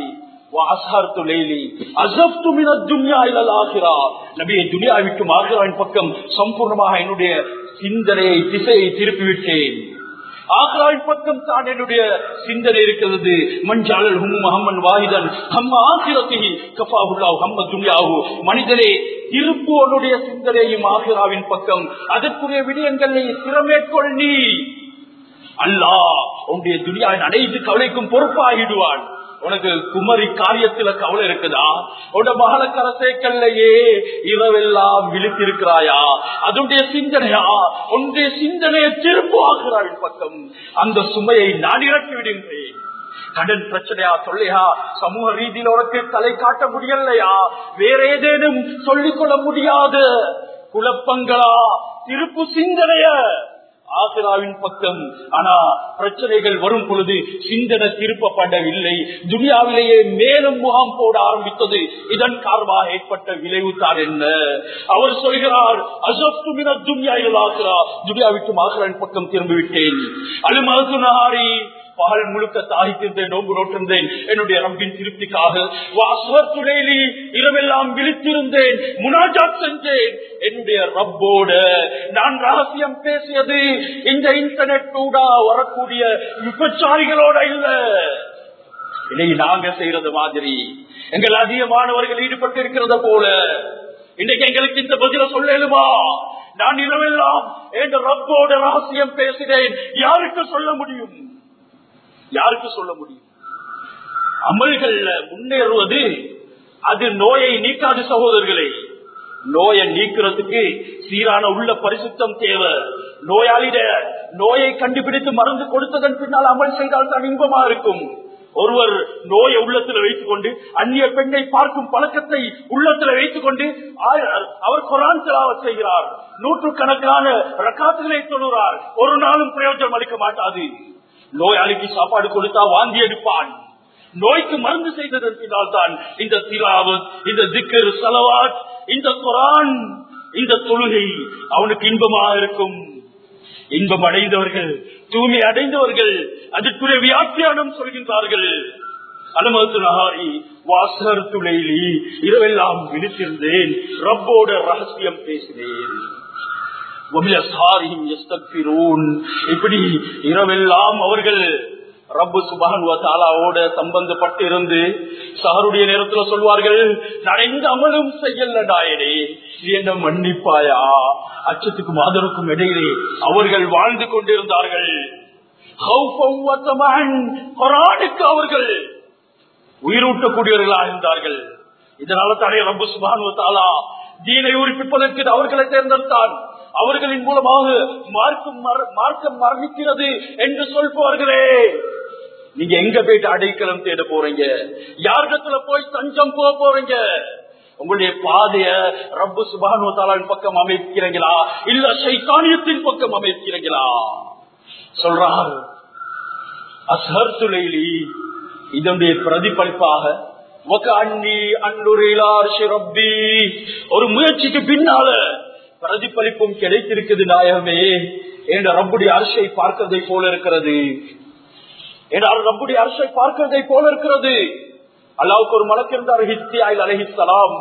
பக்கம் சம்பூர்ணமாக என்னுடைய சிந்தனையை திசையை திருப்பிவிட்டேன் ஆக்ராவின் பக்கம் தான் என்னுடைய சிந்தனை இருக்கிறது மஞ்சாளல் ஹும் முகமன் வாஹிதன் ஹம்ம ஆசிரத்திகி கஃபாவுல்லாஹு ஹம்ம துன்யாஹு மனிதனே திருப்போனுடைய சிந்தனையும் ஆசிராவின் பக்கம் அதற்குரிய விடயங்களை திறமேற்கொள் நீ அல்லாஹ் உன்னுடைய துனியாவின் அனைத்து கவலைக்கும் பொறுப்பாகிடுவான் உனக்கு குமரி காரியத்துல கவலை இருக்குதா உட மகள கரசேக்கல்லையே இரவெல்லாம் விழித்திருக்கிறாயா அதனுடைய சிந்தனையா உன்னுடைய சிந்தனையை திருப்புவாகிறாள் பக்கம் அந்த சுமையை நான் இறக்கி விடுகிறேன் கடன் பிரச்சனையா சொல்லையா சமூக ரீதியில் உனக்கு தலை காட்ட முடியலையா வேற ஏதேனும் சொல்லிக் கொள்ள முடியாத குழப்பங்களா திருப்பு சிந்தனைய ஆசிராவின் பக்கம் ஆனா பிரச்சனைகள் வரும் பொழுது சிந்தனை திருப்பப்படவில்லை துனியாவிலேயே மேலும் முகாம் போட ஆரம்பித்தது இதன் காரணமாக ஏற்பட்ட விளைவு தான் என்ன அவர் சொல்கிறார் அசப்துமின துன்யா ஆசிரா துனியாவிற்கு ஆசிராவின் பக்கம் திரும்பிவிட்டேன் அலுமது நகாரி பகல் முழுக்க தாகித்திருந்தேன் நோம்பு நோட்டிருந்தேன் என்னுடைய ரப்பின் திருப்திக்காக துணைலி இரவெல்லாம் விழித்திருந்தேன் முனாஜாத் செஞ்சேன் என்னுடைய ரப்போட நான் ரகசியம் பேசியது இந்த இன்டர்நெட் கூட வரக்கூடிய விபச்சாரிகளோட இல்ல இதை நாங்க செய்யறது மாதிரி எங்கள் அதிகமானவர்கள் ஈடுபட்டு இருக்கிறத போல இன்னைக்கு எங்களுக்கு இந்த பதில சொல்லலுமா நான் இரவெல்லாம் என் ரப்போட ரகசியம் பேசினேன் யாருக்கு சொல்ல முடியும் யாருக்கு சொல்ல முடியும் அமல்கள்ல முன்னேறுவது அது நோயை நீக்காது சகோதரர்களே நோயை நீக்கிறதுக்கு சீரான உள்ள பரிசுத்தம் தேவை நோயாளிட நோயை கண்டுபிடித்து மருந்து கொடுத்ததன் பின்னால் அமல் செய்தால் தான் இன்பமா இருக்கும் ஒருவர் நோயை உள்ளத்துல வைத்துக் கொண்டு அந்நிய பெண்ணை பார்க்கும் பழக்கத்தை உள்ளத்துல வைத்துக் கொண்டு அவர் குரான் செலாவத் செய்கிறார் நூற்று கணக்கான ரக்காத்துகளை தொழுகிறார் ஒரு நாளும் பிரயோஜனம் அளிக்க மாட்டாது நோயாளிக்கு சாப்பாடு கொடுத்தா வாந்தி எடுப்பான் நோய்க்கு மருந்து செய்ததன் பின்னால் தான் இந்த திலாவத் இந்த திக்கர் சலவாத் இந்த குரான் இந்த தொழுகை அவனுக்கு இன்பமாக இருக்கும் இன்பம் அடைந்தவர்கள் தூய்மை அடைந்தவர்கள் அதற்குரிய வியாக்கியானம் சொல்கின்றார்கள் அனுமத்து நகாரி வாசர் துளைலி இரவெல்லாம் விழித்திருந்தேன் ரப்போட ரகசியம் பேசினேன் இப்படி இரவெல்லாம் அவர்கள் ரப்பு சுபானுவத்தாலாவோட சம்பந்தப்பட்டு இருந்து சஹருடைய நேரத்துல சொல்வார்கள் நான் எந்த அமலும் செய்யல நாயனே என்ன மன்னிப்பாயா அச்சத்துக்கும் ஆதரவுக்கும் இடையிலே அவர்கள் வாழ்ந்து கொண்டிருந்தார்கள் அவர்கள் உயிரூட்டக்கூடியவர்களாக இருந்தார்கள் இதனால தானே ரப்பு சுபானுவத்தாலா தீனை உரிப்பிப்பதற்கு அவர்களை தேர்ந்தெடுத்தான் அவர்களின் மூலமாக மார்க்கம் மார்க்கம் மரணிக்கிறது என்று சொல்பவர்களே நீங்க எங்க போயிட்டு அடைக்கலம் தேட போறீங்க யாரிடத்துல போய் தஞ்சம் போக போறீங்க உங்களுடைய பாதைய ரப்பு சுபானுவத்தாலின் பக்கம் அமைக்கிறீங்களா இல்ல சைத்தானியத்தின் பக்கம் அமைக்கிறீங்களா சொல்றார் அசர் துளைலி இதனுடைய பிரதிபலிப்பாக ஒரு முயற்சிக்கு பின்னால பிரதிபலிப்பும் கிடைத்திருக்குது நாயகமே என்ற ரப்புடைய அரசை பார்க்கிறதை போல இருக்கிறது ரப்புடைய அரசை பார்க்கிறதை போல இருக்கிறது அல்லாவுக்கு ஒரு மலக்கு இருந்தார் ஹித்தியாயில் அலஹிசலாம்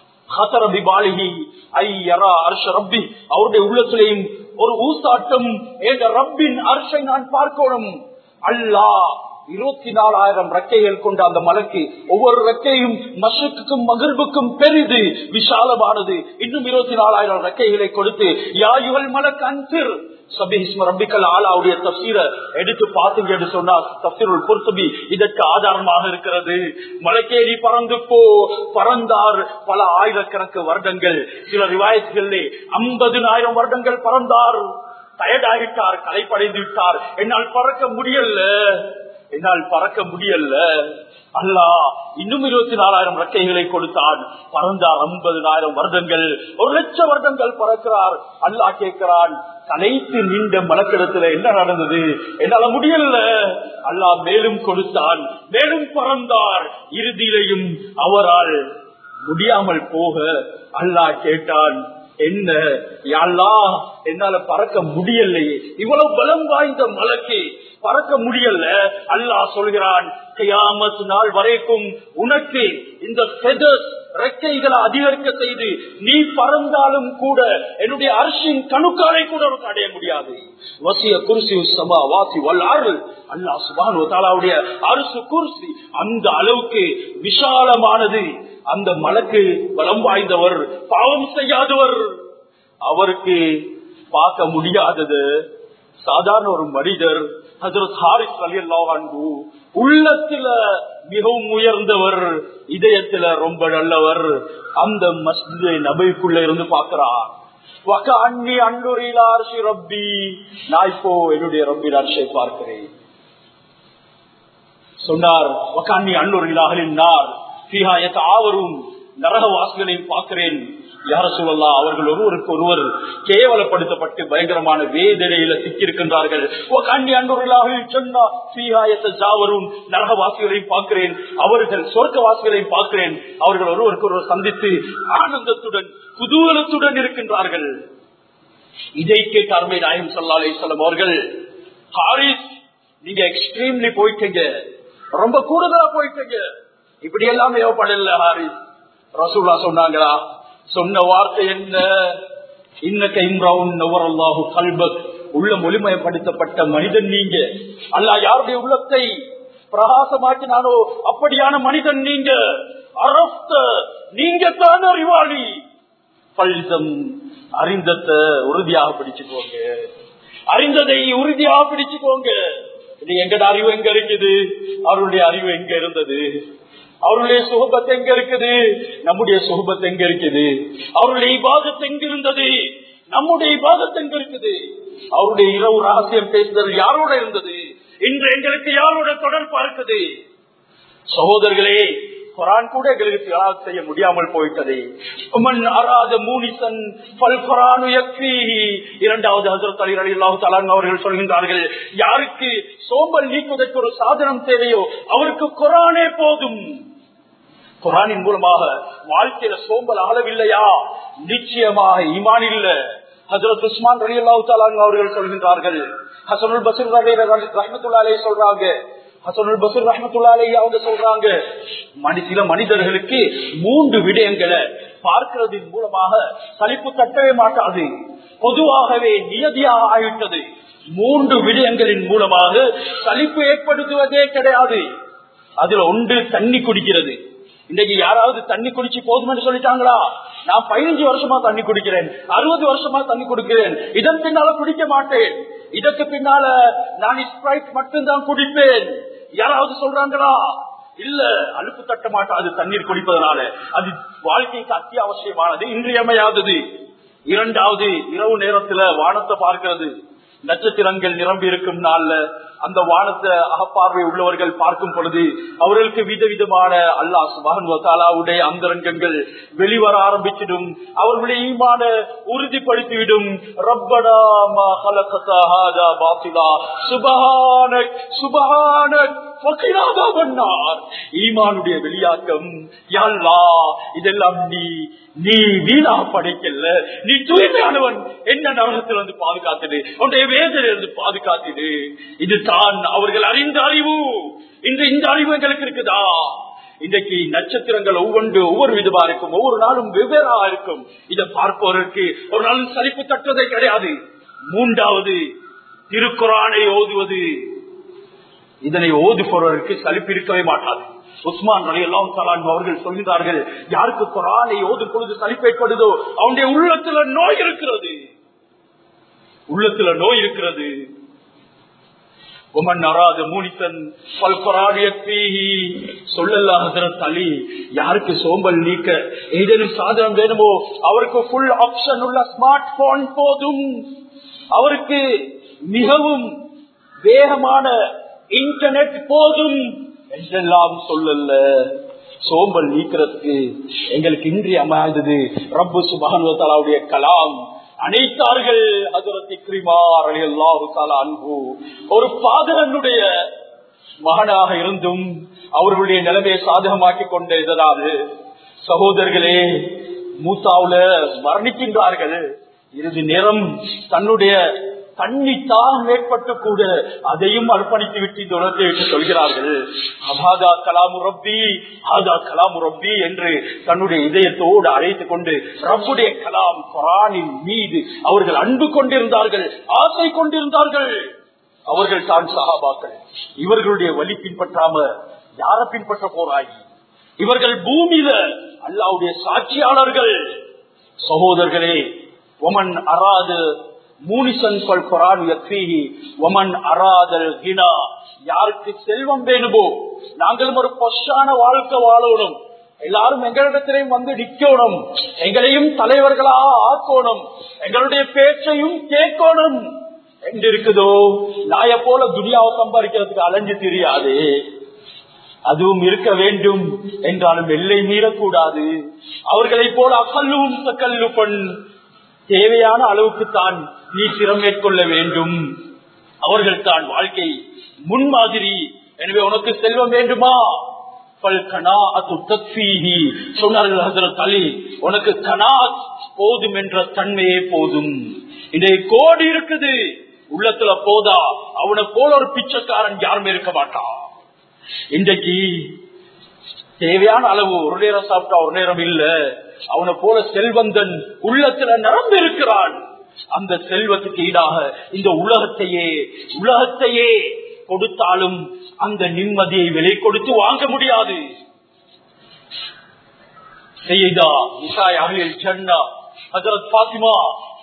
அவருடைய உள்ளத்திலையும் ஒரு ஊசாட்டம் என்ற ரப்பின் அரசை நான் பார்க்கணும் அல்லாஹ் இருபத்தி நாலாயிரம் ரெக்கைகள் கொண்ட அந்த மலைக்கு ஒவ்வொரு ரெக்கையும் மசுக்கும் மகிழ்வுக்கும் பெரிது விசாலமானது இன்னும் இருபத்தி நாலாயிரம் ரெக்கைகளை கொடுத்து யாயுகள் மலக்கு அன்பிர் எடுத்து பார்த்தீங்க சொன்னா தப்சீருள் பொருத்தபி இதற்கு ஆதாரமாக இருக்கிறது மலைக்கேறி பறந்து போ பறந்தார் பல ஆயிரக்கணக்கு வருடங்கள் சில ரிவாயத்துகளிலே ஐம்பதுனாயிரம் வருடங்கள் பறந்தார் டயர்டாகிட்டார் கலைப்படைந்து விட்டார் என்னால் பறக்க முடியல என்னால் பறக்க முடியல அல்லா இன்னும் இருபத்தி நாலாயிரம் ரெக்கைகளை கொடுத்தான் பறந்தார் ஐம்பதுனாயிரம் வருடங்கள் ஒரு லட்சம் வருடங்கள் பறக்கிறார் அல்லாஹ் கேட்கிறான் கலைத்து நீண்ட மலக்கிடத்துல என்ன நடந்தது என்னால முடியல அல்லாஹ் மேலும் கொடுத்தான் மேலும் பறந்தார் இறுதியிலையும் அவரால் முடியாமல் போக அல்லாஹ் கேட்டான் என்ன யாழ்லா என்னால பறக்க முடியலையே இவ்வளவு பலம் வாய்ந்த மலைக்கு பறக்க முடியல அல்லாஹ் சொல்கிறான் கியாமத் நாள் வரைக்கும் உனக்கு இந்த feathers, ரெக்கைகளை அதிகரிக்க செய்து நீ பறந்தாலும் கூட என்னுடைய அரசின் கணுக்காலை கூட உனக்கு அடைய முடியாது வசிய குருசி சமா வாசி வல்லாறு அல்லாஹ் சுபானு தாலாவுடைய அரசு குருசி அந்த அளவுக்கு விஷாலமானது அந்த மலக்கு பலம் வாய்ந்தவர் பாவம் செய்யாதவர் அவருக்கு பார்க்க முடியாதது சாதாரண ஒரு மனிதர் ஹசரத் ஹாரிஸ் அலி அன்பு உள்ளத்துல மிகவும் உயர்ந்தவர் இதயத்துல ரொம்ப நல்லவர் அந்த மஸ்ஜிதை நபைக்குள்ள இருந்து பார்க்கிறார் அண்ணி அன்னுரிலார் ரப்பி நான் இப்போ என்னுடைய ரப்பி அர்ஷை பார்க்கிறேன் சொன்னார் வக்காண்ணி அன்னுரிலாகலின் நார் ஆவரும் நரகவாசிகளையும் பார்க்கிறேன் யார சொல்லலாம் அவர்கள் ஒருவருக்கு ஒருவர் கேவலப்படுத்தப்பட்டு பயங்கரமான வேதனையில சிக்கியிருக்கின்றார்கள் ஜாவரும் நரகவாசிகளையும் பார்க்கிறேன் அவர்கள் சொர்க்கவாசிகளையும் பார்க்கிறேன் அவர்கள் ஒருவருக்கு ஒருவர் சந்தித்து ஆனந்தத்துடன் குதூகலத்துடன் இருக்கின்றார்கள் இதை கேட்டு அருமை நாயம் சல்லா அலிஸ்லாம் அவர்கள் ஹாரிஸ் நீங்க எக்ஸ்ட்ரீம்லி போயிட்டீங்க ரொம்ப கூடுதலா போயிட்டீங்க இப்படி எல்லாம் ஏவப்படல ஹாரிஸ் ரசூல்லா சொன்னாங்களா சொன்ன வார்த்தை என்ன இன்னக்க இம்ராவுன் நவரல்லாஹு கல்பக் உள்ள மொழிமயப்படுத்தப்பட்ட மனிதன் நீங்க அல்லா யாருடைய உள்ளத்தை பிரகாசமாக்கினானோ அப்படியான மனிதன் நீங்க அரஸ்த நீங்க தான் அறிவாளி பல்சம் அறிந்தத்தை உறுதியாக பிடிச்சுக்கோங்க அறிந்ததை உறுதியாக பிடிச்சுக்கோங்க இது எங்கட அறிவு எங்க இருக்குது அவருடைய அறிவு எங்க இருந்தது அவருடைய சுகபத் எங்க இருக்குது நம்முடைய சுகபத் எங்க இருக்குது அவருடைய இபாதத் எங்க இருந்தது நம்முடைய இபாதத் எங்க இருக்குது அவருடைய இரவு ரகசியம் பேசுதல் யாரோட இருந்தது இன்று எங்களுக்கு யாரோட தொடர்பா இருக்குது சகோதரர்களே குரான் கூட எங்களுக்கு தியாகம் செய்ய முடியாமல் போயிட்டது உமன் அராத மூனிசன் பல் குரானு இரண்டாவது ஹசரத் அலி அலி அல்லாஹு தலான் அவர்கள் சொல்கின்றார்கள் யாருக்கு சோம்பல் நீக்குவதற்கு ஒரு சாதனம் தேவையோ அவருக்கு குரானே போதும் குரானின் மூலமாக வாழ்க்கையில சோம்பல் அளவில்லையா நிச்சயமாக ஈமான் இல்ல ஹசரத் உஸ்மான் அலி அல்லாஹு தலான் அவர்கள் சொல்கின்றார்கள் ஹசனுல் பசீர் ரஹமத்துல்லாலே சொல்றாங்க ஹசனுல் பசீர் ரஹமத்துல்லாலே அவங்க சொல்றாங்க மனி சில மனிதர்களுக்கு மூன்று விடயங்களை பார்க்கிறதின் மூலமாக சலிப்பு தட்டவே மாட்டாது பொதுவாகவே நியதியாக ஆகிவிட்டது மூன்று விடயங்களின் மூலமாக சலிப்பு ஏற்படுத்துவதே கிடையாது அதுல ஒன்று தண்ணி குடிக்கிறது இன்னைக்கு யாராவது தண்ணி குடிச்சு போதும்னு சொல்லிட்டாங்களா நான் பதினஞ்சு வருஷமா தண்ணி குடிக்கிறேன் அறுபது வருஷமா தண்ணி குடிக்கிறேன் இதன் பின்னால குடிக்க மாட்டேன் இதற்கு பின்னால நான் ஸ்பிரைட் மட்டும்தான் குடிப்பேன் யாராவது சொல்றாங்களா இல்ல அழுப்பு தட்ட மாட்டாது தண்ணீர் குடிப்பதனால அது வாழ்க்கைக்கு அத்தியாவசியமானது இன்றியமையாதது இரண்டாவது இரவு நேரத்துல வானத்தை பார்க்கிறது நட்சத்திரங்கள் நிரம்பி இருக்கும் நாள்ல அந்த வானத்தை அகப்பார்வை உள்ளவர்கள் பார்க்கும் பொழுது அவர்களுக்கு விதவிதமான அல்லாஹ் சுபானுடைய அந்தரங்கங்கள் வெளிவர ஆரம்பிச்சிடும் அவர்களுடைய ஈமான உறுதிப்படுத்திவிடும் ரப்படா சுபஹானக் சுபஹானக் ஈமானுடைய வெளியாக்கம் யாழ்லா இதெல்லாம் நீ நீ வீணா படைக்கல நீ தூய்மையானவன் என்ன நரகத்தில் வந்து பாதுகாத்துடு உன்னுடைய வேதனையிலிருந்து பாதுகாத்துடு இது தான் அவர்கள் அறிந்த அறிவு இன்று இந்த அறிவு எங்களுக்கு இருக்குதா இன்றைக்கு நட்சத்திரங்கள் ஒவ்வொன்று ஒவ்வொரு விதமா இருக்கும் ஒவ்வொரு நாளும் வெவ்வேறா இருக்கும் இதை பார்ப்பவருக்கு ஒரு நாளும் சலிப்பு தட்டுவதே கிடையாது மூன்றாவது திருக்குறானை ஓதுவது இதனை ஓதுபவர்களுக்கு சலிப்பு இருக்கவே மாட்டாது உஸ்மான் அலியல்லாம் சலான் அவர்கள் சொல்கிறார்கள் யாருக்கு குரானை ஓதும் பொழுது சலிப்பு ஏற்படுதோ அவனுடைய உள்ளத்துல நோய் இருக்கிறது உள்ளத்துல நோய் இருக்கிறது உமன் அராத மூனித்தன் சொல்லல்லாத தள்ளி யாருக்கு சோம்பல் நீக்க ஏதேனும் சாதனம் வேணுமோ அவருக்கு ஃபுல் ஆப்ஷன் உள்ள ஸ்மார்ட் போன் போதும் அவருக்கு மிகவும் வேகமான இன்டர்நெட் போதும் என்றெல்லாம் சொல்லல சோம்பல் நீக்கிறதுக்கு எங்களுக்கு இன்றி அமைந்தது ரப்பு சுபானுவத்தாலாவுடைய கலாம் அனைத்தார்கள் அதரத்தி கிரிமார் அலி அல்லாஹு அன்பு ஒரு பாதகனுடைய மகனாக இருந்தும் அவர்களுடைய நிலைமையை சாதகமாக்கி கொண்ட இதனாது சகோதரர்களே மூத்தாவுல மரணிக்கின்றார்கள் இறுதி நேரம் தன்னுடைய தண்ணி தான் ஏற்பட்டு கூட அதையும் அர்ப்பணித்து விட்டு இந்த உலகத்தை விட்டு சொல்கிறார்கள் அபாதா கலாமு ரப்பி ஆதா கலாமு ரப்பி என்று தன்னுடைய இதயத்தோடு அழைத்துக் கொண்டு ரப்புடைய கலாம் குரானின் மீது அவர்கள் அன்பு கொண்டிருந்தார்கள் ஆசை கொண்டிருந்தார்கள் அவர்கள் தான் சகாபாக்கள் இவர்களுடைய வழி பின்பற்றாம யார பின்பற்ற போறாய் இவர்கள் பூமியில அல்லாவுடைய சாட்சியாளர்கள் சகோதரர்களே ஒமன் அராது மூனிசன் சொல் குரான் யக்ஃபீஹி ஒமன் அராதல் கினா யாருக்கு செல்வம் வேணுமோ நாங்களும் ஒரு பொஷான வாழ்க்கை வாழணும் எல்லாரும் எங்களிடத்திலையும் வந்து நிக்கணும் எங்களையும் தலைவர்களா ஆக்கணும் எங்களுடைய பேச்சையும் கேட்கணும் எங்க இருக்குதோ நாய போல துனியாவை சம்பாதிக்கிறதுக்கு அலைஞ்சு தெரியாது அதுவும் இருக்க வேண்டும் என்றாலும் எல்லை மீறக்கூடாது அவர்களை போல அக்கல்லும் கல்லு பண் தேவையான அளவுக்கு தான் நீ திறம் மேற்கொள்ள வேண்டும் அவர்கள் தான் வாழ்க்கை முன்மாதிரி எனவே உனக்கு செல்வம் வேண்டுமா உனக்கு கனாத் போதும் என்ற தன்மையே போதும் இதை கோடி இருக்குது உள்ளத்துல போதா அவனை போல ஒரு பிச்சைக்காரன் யாருமே இருக்க மாட்டான் இன்றைக்கு தேவையான அளவு ஒரு நேரம் சாப்பிட்டா ஒரு நேரம் இல்ல அவனை போல செல்வந்தன் உள்ளத்துல நிரம்பி இருக்கிறான் அந்த செல்வத்துக்கு ஈடாக இந்த உலகத்தையே உலகத்தையே கொடுத்தாலும் அந்த நிம்மதியை விலை கொடுத்து வாங்க முடியாது செய்தா இசாய் அகில் ஜன்னா ஹசரத் பாத்திமா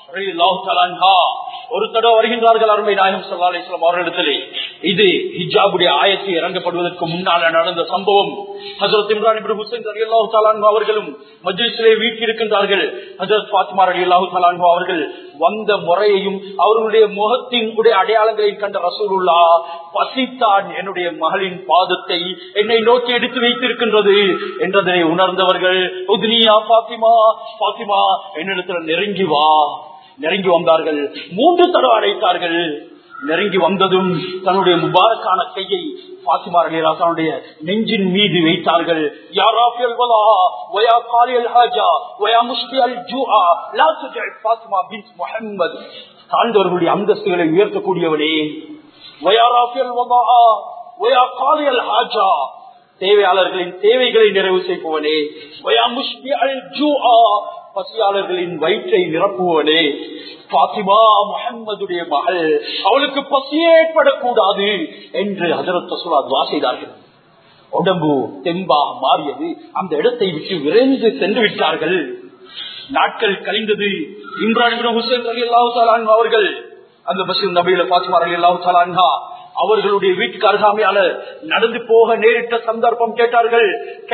ஒரு தடவை வருகின்றார்கள் அருமை நாயகம் சல்லா அலிஸ்லாம் அவர்களிடத்திலே இது ஹிஜாபுடைய ஆயத்தை இறங்கப்படுவதற்கு முன்னால நடந்த சம்பவம் ஹசரத் இம்ரான் இப்ரு ஹுசைன் அலி அல்லாஹு தலான்ஹு அவர்களும் மஜ்லிஸிலே வீட்டிருக்கின்றார்கள் ஹசரத் பாத்மா அலி அல்லாஹு தலான்ஹு அவர்கள் வந்த முறையையும் அவர்களுடைய முகத்தின் உடைய அடையாளங்களையும் கண்ட ரசூலுல்லா பசித்தான் என்னுடைய மகளின் பாதத்தை என்னை நோக்கி எடுத்து வைத்திருக்கின்றது என்றதை உணர்ந்தவர்கள் உத்னியா பாத்திமா பாத்திமா என்னிடத்துல நெருங்கி வா நெருங்கி வந்தார்கள் மூன்று தடவை அழைத்தார்கள் நெருங்கி வந்ததும் தன்னுடைய முபாரக்கான கையை பாத்திமா அலிராசனுடைய நெஞ்சின் மீது வைத்தார்கள் தாழ்ந்தவர்களுடைய அந்தஸ்துகளை உயர்த்தக்கூடியவனே தேவையாளர்களின் தேவைகளை நிறைவு செய்பவனே பசியாளர்களின் வயிற்றை நிரப்புவனே பாத்திமா முகம்மதுடைய மகள் அவளுக்கு பசியே ஏற்படக்கூடாது என்று ஹசரத் சுலா துவா செய்தார்கள் உடம்பு தெம்பா மாறியது அந்த இடத்தை விட்டு விரைந்து சென்று விட்டார்கள் நாட்கள் கழிந்தது இம்ரான் ஹுசேன் அலி அல்லாஹு அவர்கள் அந்த பஷீர் நபீல பாத்திமா அலி அல்லாஹு தலான்ஹா அவர்களுடைய வீட்டுக்கு அருகாமையால நடந்து போக நேரிட்ட சந்தர்ப்பம் கேட்டார்கள்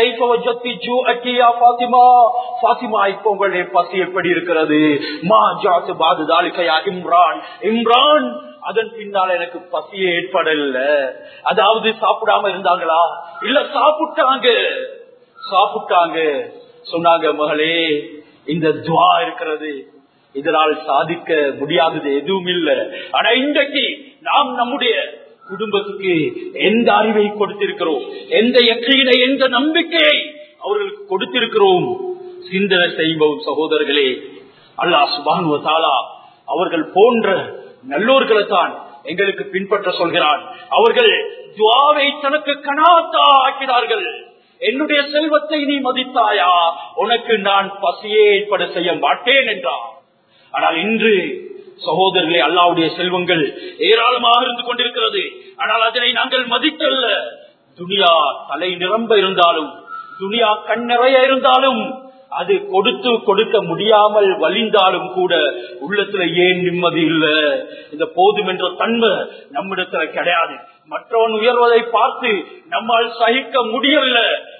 பாத்திமா பாத்திமா இப்போ உங்களுடைய பசி எப்படி இருக்கிறது மா ஜாத்து பாது தாலிகையா இம்ரான் இம்ரான் அதன் பின்னால் எனக்கு பசியே ஏற்படல அதாவது சாப்பிடாம இருந்தாங்களா இல்ல சாப்பிட்டாங்க சாப்பிட்டாங்க சொன்னாங்க மகளே இந்த துவா இருக்கிறது இதனால் சாதிக்க முடியாதது எதுவும் இல்லை ஆனா இன்றைக்கு நாம் நம்முடைய குடும்பத்துக்கு எந்த அறிவை கொடுத்திருக்கிறோம் எந்த எக்கையினை எந்த நம்பிக்கையை அவர்களுக்கு கொடுத்திருக்கிறோம் சிந்தனை செய்வோம் சகோதரர்களே அல்லாஹ் சுபான் தாலா அவர்கள் போன்ற நல்லோர்களை தான் எங்களுக்கு பின்பற்ற சொல்கிறான் அவர்கள் துவாவை தனக்கு கனாத்தா ஆக்கினார்கள் என்னுடைய செல்வத்தை நீ மதித்தாயா உனக்கு நான் பசியே ஏற்பட செய்ய மாட்டேன் என்றார் ஆனால் இன்று சகோதரர்களே அல்லாவுடைய செல்வங்கள் ஏராளமாக இருந்து கொண்டிருக்கிறது ஆனால் அதனை நாங்கள் மதித்தல்ல துனியா தலை நிரம்ப இருந்தாலும் துனியா கண் நிறைய இருந்தாலும் அது கொடுத்து கொடுக்க முடியாமல் வலிந்தாலும் கூட உள்ளத்துல ஏன் நிம்மதி இல்ல இந்த போதும் என்ற தன்மை நம்மிடத்துல கிடையாது மற்றவன் உயர்வதை பார்த்து நம்மால் சகிக்க முடியல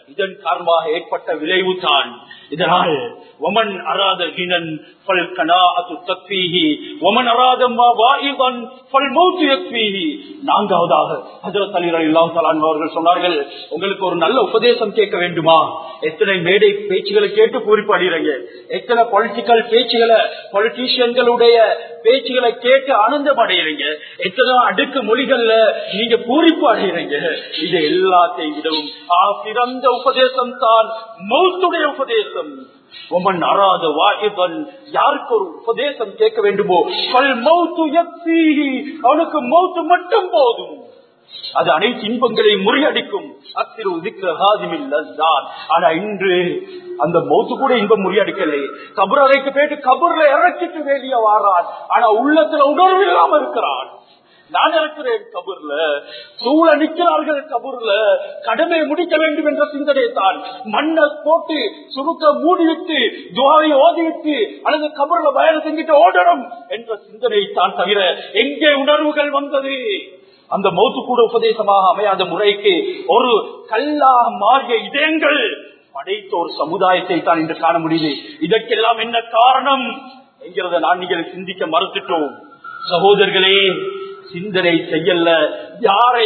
இதன் காரணமாக ஏற்பட்ட விளைவு தான் இதனால் ஒமன் அராத கிணன் பல் கனாஅத்து தக்வீஹி ஒமன் அராத மா வாயிதன் பல் மௌத்து யக்வீஹி நான்காவதாக ஹஜரத் அலி ரலியல்லாஹு தஆலா அவர்கள் சொன்னார்கள் உங்களுக்கு ஒரு நல்ல உபதேசம் கேட்க வேண்டுமா எத்தனை மேடை பேச்சுகளை கேட்டு பூரிப்பு அடைகிறீங்க எத்தனை பொலிட்டிக்கல் பேச்சுகளை பொலிட்டீஷியன்களுடைய பேச்சுகளை கேட்டு ஆனந்தம் அடைகிறீங்க எத்தனை அடுக்கு மொழிகள்ல நீங்க பூரிப்பு அடைகிறீங்க இது எல்லாத்தையும் விடவும் ஆ, சிறந்த உபதேசம் தான் மௌத்துடைய உபதேசம் உமன் அறாத வாகிபன் யாருக்கு ஒரு உபதேசம் கேட்க வேண்டுமோ பல் மௌத்து யக்ஃபீஹி. அவனுக்கு மௌத்து மட்டும் போதும் அது அனைத்து இன்பங்களையும் முறியடிக்கும் அத்திரு உதிக்கிற ஹாதிமில் லஸ்ஸாத். ஆனா இன்று அந்த மௌத்து கூட இன்பம் முறியடிக்கலை கபர் அறைக்கு போயிட்டு கபர்ல இறக்கிட்டு வெளியே வாரான் ஆனா உள்ளத்துல உணர்வு இல்லாம இருக்கிறான் நான் இருக்கிறேன் கபூர்ல சூழ நிற்கிறார்கள் கபூர்ல கடமையை முடிக்க வேண்டும் என்ற சிந்தனை தான் மண்ணை போட்டு சுருக்க மூடிவிட்டு துவாரை ஓதிவிட்டு அல்லது கபூர்ல வயலை செஞ்சுட்டு ஓடணும் என்ற சிந்தனை தான் தவிர எங்கே உணர்வுகள் வந்தது அந்த மௌத்து கூட உபதேசமாக அமையாத முறைக்கு ஒரு கல்லாக மாறிய இதயங்கள் படைத்த ஒரு சமுதாயத்தை தான் இன்று காண முடியுது இதற்கெல்லாம் என்ன காரணம் என்கிறத நான் நீங்கள் சிந்திக்க மறுத்துட்டோம் சகோதரர்களே சிந்தனை செய்யல யாரை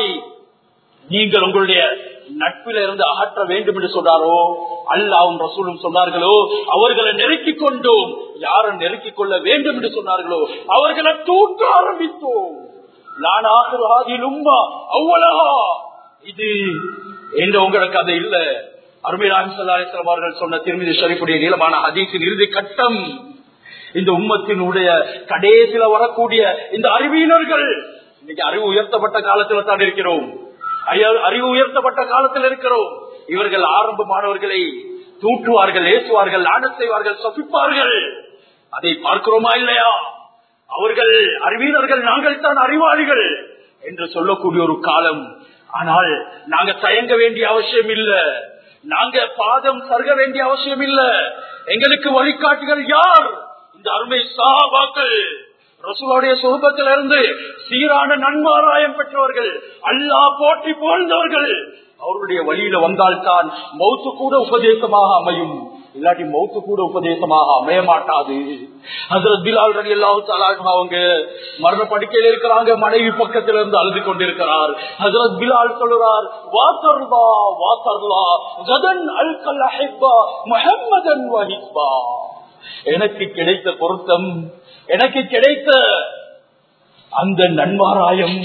நீங்கள் உங்களுடைய நட்பில இருந்து அகற்ற வேண்டும் என்று சொன்னாரோ அல்லாவும் ரசூலும் சொன்னார்களோ அவர்களை நெருக்கிக் கொண்டோம் யாரை நெருக்கிக் கொள்ள வேண்டும் என்று சொன்னார்களோ அவர்களை தூக்க ஆரம்பித்தோம் நான் உம்மா அவ்வளவா இது என்ற உங்களுக்கு அது இல்ல அருமைராம் சல்லாஸ்லாம் அவர்கள் சொன்ன திருமதி ஷரீஃபுடைய நீளமான ஹதீஸின் இறுதி கட்டம் இந்த உம்மத்தினுடைய கடைசியில வரக்கூடிய இந்த அறிவியினர்கள் இன்னைக்கு அறிவு உயர்த்தப்பட்ட காலத்துல தான் இருக்கிறோம் ஐயா- அறிவு உயர்த்தப்பட்ட காலத்தில் இருக்கிறோம் இவர்கள் ஆரம்ப மாணவர்களை தூற்றுவார்கள் ஏசுவார்கள் லானத் செய்வார்கள் சபிப்பார்கள் அதை பார்க்கிறோமா இல்லையா அவர்கள் அறிவியலர்கள் நாங்கள் தான் அறிவாளிகள் என்று சொல்லக்கூடிய ஒரு காலம் ஆனால் நாங்க தயங்க வேண்டிய அவசியம் இல்ல நாங்க பாதம் சருக வேண்டிய அவசியம் இல்ல எங்களுக்கு வழிகாட்டுகள் யார் இந்த அருமை சாபாக்கள் ரசூலுடைய சுகபத்தில் இருந்து சீரான நன்மாராயம் பெற்றவர்கள் அல்லாஹ் போட்டி புகழ்ந்தவர்கள் அவருடைய வழியில வந்தால்தான் மௌத்து கூட உபதேசமாக அமையும் இல்லாட்டி மௌத்து கூட உபதேசமாக அமைய மாட்டாது ஹசரத் பிலால் ரலி அல்லாஹு அவங்க மரண படுக்கையில் இருக்கிறாங்க மனைவி பக்கத்துல இருந்து அழுது கொண்டிருக்கிறார் ஹசரத் பிலால் சொல்லுறார் வாத்தர்லா வாத்தர்லா ஜதன் அல்கல் அஹிப்பா முஹம்மதன் வஹிப்பா எனக்கு கிடைத்த பொருத்தம் எனக்கு கிடைத்த அந்த நன்மாராயம்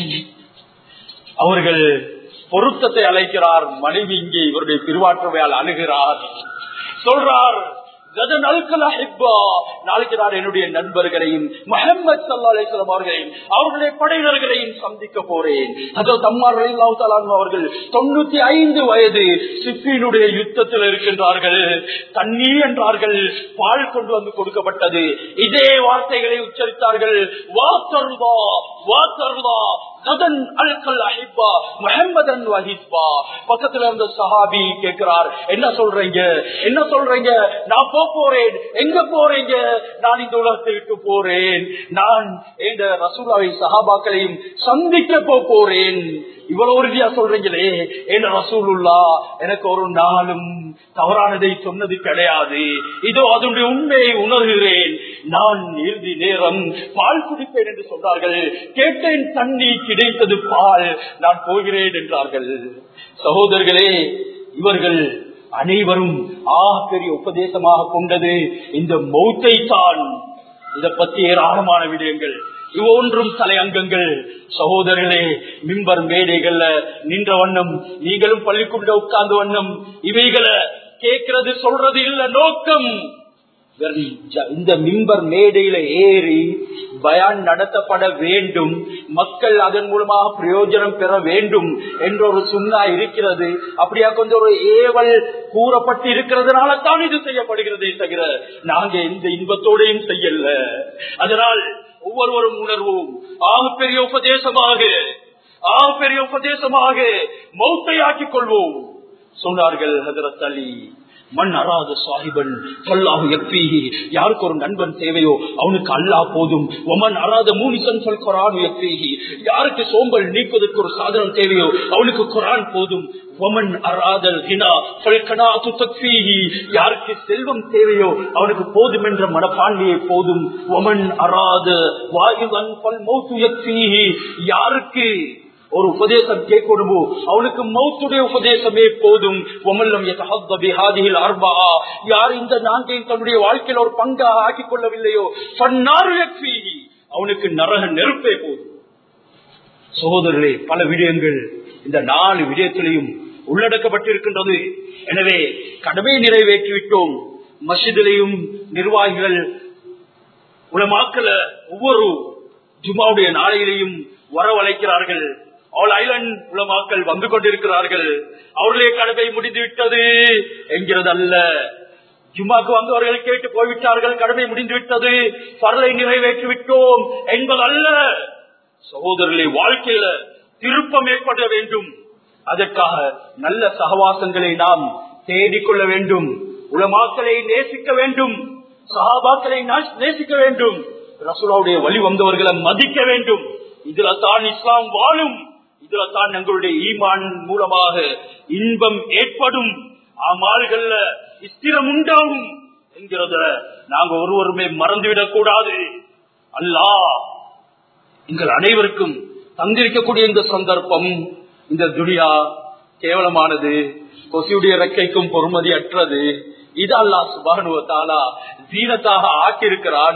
அவர்கள் பொருத்தத்தை அழைக்கிறார் மனைவி இங்கே இவருடைய திருவாற்றுமையால் அணுகிறார் சொல்றார் கதன் அல்கல் அஹிப்பா. நாளைக்கு நான் என்னுடைய நண்பர்களையும் முகமது சல்லா அலிஸ்லாம் அவர்களையும் அவர்களுடைய படையினர்களையும் சந்திக்க போறேன் அதாவது அம்மார் ரலியல்லாஹு தஆலா அன்ஹு அவர்கள் தொண்ணூத்தி ஐந்து வயது சிப்பினுடைய யுத்தத்தில் இருக்கின்றார்கள் தண்ணீர் என்றார்கள் பால் கொண்டு வந்து கொடுக்கப்பட்டது இதே வார்த்தைகளை உச்சரித்தார்கள் வாத்தர்வா வாத்தர்வா கதன் அல்கல் அஹிப்பா முஹம்மதன் வஹிப்பா பக்கத்துல இருந்த சஹாபி கேட்கிறார் என்ன சொல்றீங்க என்ன சொல்றீங்க நான் போக போறேன் எங்க போறீங்க நான் இந்த உலகத்தை விட்டு போறேன் நான் எங்க ரசூலாவை சஹாபாக்களையும் சந்திக்க போக போறேன் இவ்வளவு உறுதியா சொல்றீங்களே என்ன ரசூலுல்லா எனக்கு ஒரு நாளும் தவறானதை சொன்னது கிடையாது இதோ அதனுடைய உண்மையை உணர்கிறேன் நான் இறுதி நேரம் பால் குடிப்பேன் என்று சொன்னார்கள் கேட்டேன் தண்ணி கிடைத்தது பால் நான் போகிறேன் என்றார்கள் சகோதரர்களே இவர்கள் அனைவரும் ஆ பெரிய உபதேசமாக கொண்டது இந்த மௌத்தை தான் இதை பத்தி ஏராளமான விடயங்கள் இவ்வொன்றும் தலையங்கங்கள் சகோதரர்களே மிம்பர் மேடைகள்ல நின்ற வண்ணம் நீங்களும் பள்ளிக்குள்ள உட்கார்ந்த வண்ணம் இவைகளை கேட்கறது சொல்றது இல்ல நோக்கம் இந்த மிம்பர் மேடையில ஏறி பயான் நடத்தப்பட வேண்டும் மக்கள் அதன் மூலமாக பிரயோஜனம் பெற வேண்டும் என்ற ஒரு சுண்ணா இருக்கிறது அப்படியா கொஞ்சம் ஒரு ஏவல் கூறப்பட்டு இருக்கிறதுனால தான் இது செய்யப்படுகிறதே தவிர நாங்க எந்த இன்பத்தோடையும் செய்யல அதனால் ஒவ்வொருவரும் உணர்வோம் ஆக பெரிய உபதேசமாக ஆக பெரிய உபதேசமாக மௌத்தை ஆக்கிக் கொள்வோம் சொன்னார்கள் ஹதரத் அலி மண் அராத சாஹிபன் சொல்லாஹு எக்பீஹி யாருக்கு ஒரு நண்பன் தேவையோ அவனுக்கு அல்லாஹ் போதும் ஒமன் அராத மூனிசன் சொல் குரான் எக்பீஹி யாருக்கு சோம்பல் நீக்குவதற்கு ஒரு சாதனம் தேவையோ அவனுக்கு குரான் போதும் ஒமன் அராதல் ஹினா சொல்கனா துத்தக்ஃபீஹி யாருக்கு செல்வம் தேவையோ அவனுக்கு போதும் என்ற மனப்பான்மையை போதும் ஒமன் அராத வாயுவன் பல் மௌத்து யக்ஃபீஹி யாருக்கு ஒரு உபதேசம் கேட்கணுமோ அவனுக்கு மௌத்துடைய உபதேசமே போதும் ஒமல்லம் யதஹத்தபிஹாதிஹில் அர்பா யார் இந்த நான்கையும் தன்னுடைய வாழ்க்கையில் ஒரு பங்காக ஆக்கிக் கொள்ளவில்லையோ ஃபன்னாரு யக்ஃபீஹி அவனுக்கு நரக நெருப்பே போதும் சகோதரர்களே பல விடயங்கள் இந்த நாலு விடயத்திலையும் உள்ளடக்கப்பட்டிருக்கின்றது எனவே கடமை நிறைவேற்றிவிட்டோம் மசிதிலையும் நிர்வாகிகள் உலமாக்கல ஒவ்வொரு ஜுமாவுடைய நாளையிலையும் வரவழைக்கிறார்கள் ஆல் ஐலண்ட் உலமாக்கள் வந்து கொண்டிருக்கிறார்கள் அவர்களே கடமை முடிந்து விட்டது என்கிறது அல்ல ஜும்மாக்கு வந்தவர்கள் கேட்டு போய்விட்டார்கள் கடமை முடிந்து விட்டது பரலை நிறைவேற்றி விட்டோம் என்பது அல்ல சகோதரர்களை வாழ்க்கையில திருப்பம் ஏற்பட வேண்டும் அதற்காக நல்ல சகவாசங்களை நாம் தேடிக்கொள்ள வேண்டும் உலமாக்களை நேசிக்க வேண்டும் சகாபாக்களை நேசிக்க வேண்டும் ரசூலாவுடைய வழி வந்தவர்களை மதிக்க வேண்டும் இதுல தான் இஸ்லாம் வாழும் இதுல தான் எங்களுடைய ஈமான் மூலமாக இன்பம் ஏற்படும் அமால்கள்ல ஸ்திரம் உண்டாகும் என்கிறத நாங்க ஒருவருமே மறந்துவிடக் கூடாது அல்லாஹ் எங்கள் அனைவருக்கும் தந்திருக்கக்கூடிய இந்த சந்தர்ப்பம் இந்த துனியா கேவலமானது கொசியுடைய ரெக்கைக்கும் பொறுமதி அற்றது இது அல்லா சுபானுவத்தாலா தீனத்தாக ஆக்கியிருக்கிறான்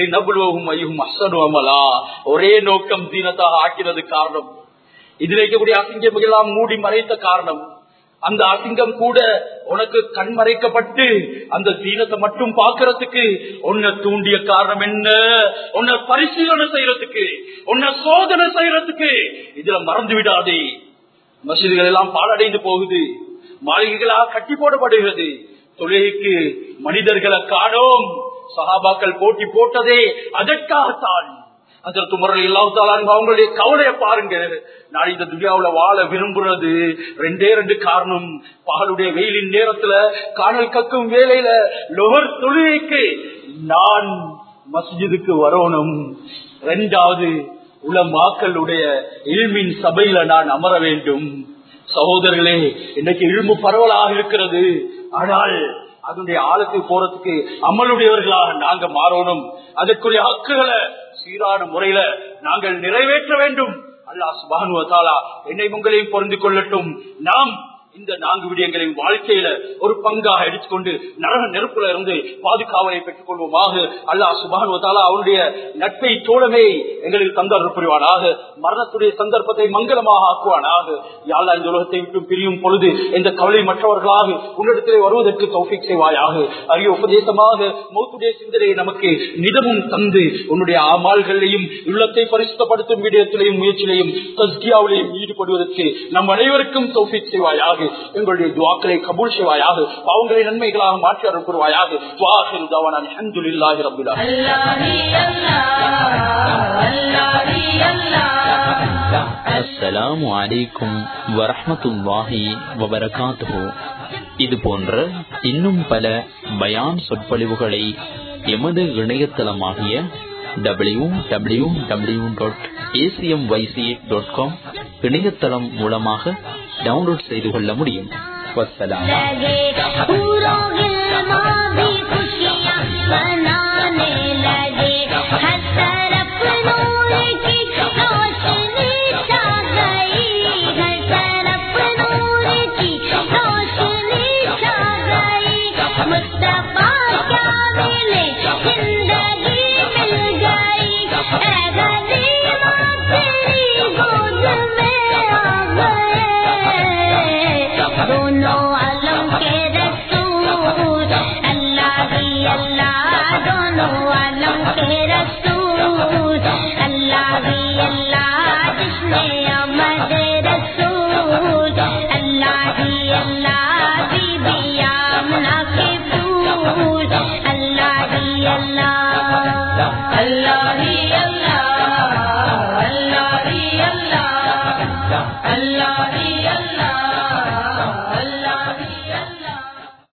ஒரே நோக்கம் தீனத்தாக ஆக்கிறது காரணம் இதில் இருக்கக்கூடிய அசிங்கம் எல்லாம் மூடி மறைத்த காரணம் அந்த அசிங்கம் கூட உனக்கு கண் மறைக்கப்பட்டு அந்த தீனத்தை மட்டும் பாக்குறதுக்கு உன்னை தூண்டிய காரணம் என்ன உன்னை பரிசீலனை செய்யறதுக்கு உன்னை சோதனை செய்யறதுக்கு இதுல மறந்து விடாதே மசூதிகள் எல்லாம் பாலடைந்து போகுது மாளிகைகளாக கட்டி போடப்படுகிறது தொழிலுக்கு மனிதர்களை காணோம் சகாபாக்கள் போட்டி போட்டதே அதற்காகத்தான் அதற்கு முறையில் இல்லாவிட்டாலும் அவங்களுடைய கவலையை பாருங்க நான் இந்த துனியாவுல வாழ விரும்புறது ரெண்டே ரெண்டு காரணம் பகலுடைய வெயிலின் நேரத்துல காணல் கக்கும் வேலையில லொகர் தொழுகைக்கு நான் மஸ்ஜிதுக்கு வரணும் ரெண்டாவது உலமாக்களுடைய இல்மின் சபையில நான் அமர வேண்டும் சகோதரர்களே இன்னைக்கு இழும்பு பரவலாக இருக்கிறது ஆனால் அதனுடைய ஆழத்துக்கு போறதுக்கு அமலுடையவர்களாக நாங்க மாறணும் அதற்குரிய ஹக்குகளை சீரான முறையில நாங்கள் நிறைவேற்ற வேண்டும் அல்லாஹ் சுபானுவத்தாலா என்னை உங்களையும் பொருந்து கொள்ளட்டும் நாம் இந்த நான்கு விடயங்களையும் வாழ்க்கையில ஒரு பங்காக எடுத்துக்கொண்டு நரக நெருப்புல இருந்து பாதுகாவலை பெற்றுக் கொள்வோமாக அல்லாஹ் சுபானுவத்தாலா அவனுடைய நட்பை தோழமை எங்களுக்கு தந்தர் புரிவானாக மரணத்துடைய சந்தர்ப்பத்தை மங்களமாக ஆக்குவானாக யாழ்லா இந்த உலகத்தை விட்டு பிரியும் பொழுது எந்த கவலை மற்றவர்களாக உன்னிடத்திலே வருவதற்கு தௌஃபிக் செய்வாயாக அரிய உபதேசமாக மௌத்துடைய சிந்தனையை நமக்கு நிதமும் தந்து உன்னுடைய ஆமால்களையும் உள்ளத்தை பரிசுத்தப்படுத்தும் விடயத்திலையும் முயற்சியிலையும் தஸ்கியாவிலையும் ஈடுபடுவதற்கு நம் அனைவருக்கும் தௌஃபிக் செய்வாயாக எங்களுடைய துவாக்களை கபூல் செய்வாயாக பாவங்களை நன்மைகளாக மாற்றி அருள் புரிவாயாக துவாஹில் தவான் அல்ஹம்துலில்லாஹி ரப்பில் ஆலமீன் அஸ்ஸலாமு அலைக்கும் வரஹ்மத்துல்லாஹி வபரகாத்துஹு இது போன்ற இன்னும் பல பயான் சொற்பொழிவுகளை எமது இணையதளமாகிய W W W dot ACM YC dot com இணையதளம் மூலமாக டவுன்லோட் செய்து கொள்ள முடியும் வசலாம் लगे पूरों गिलमा भी खुशियाँ मनाने लगे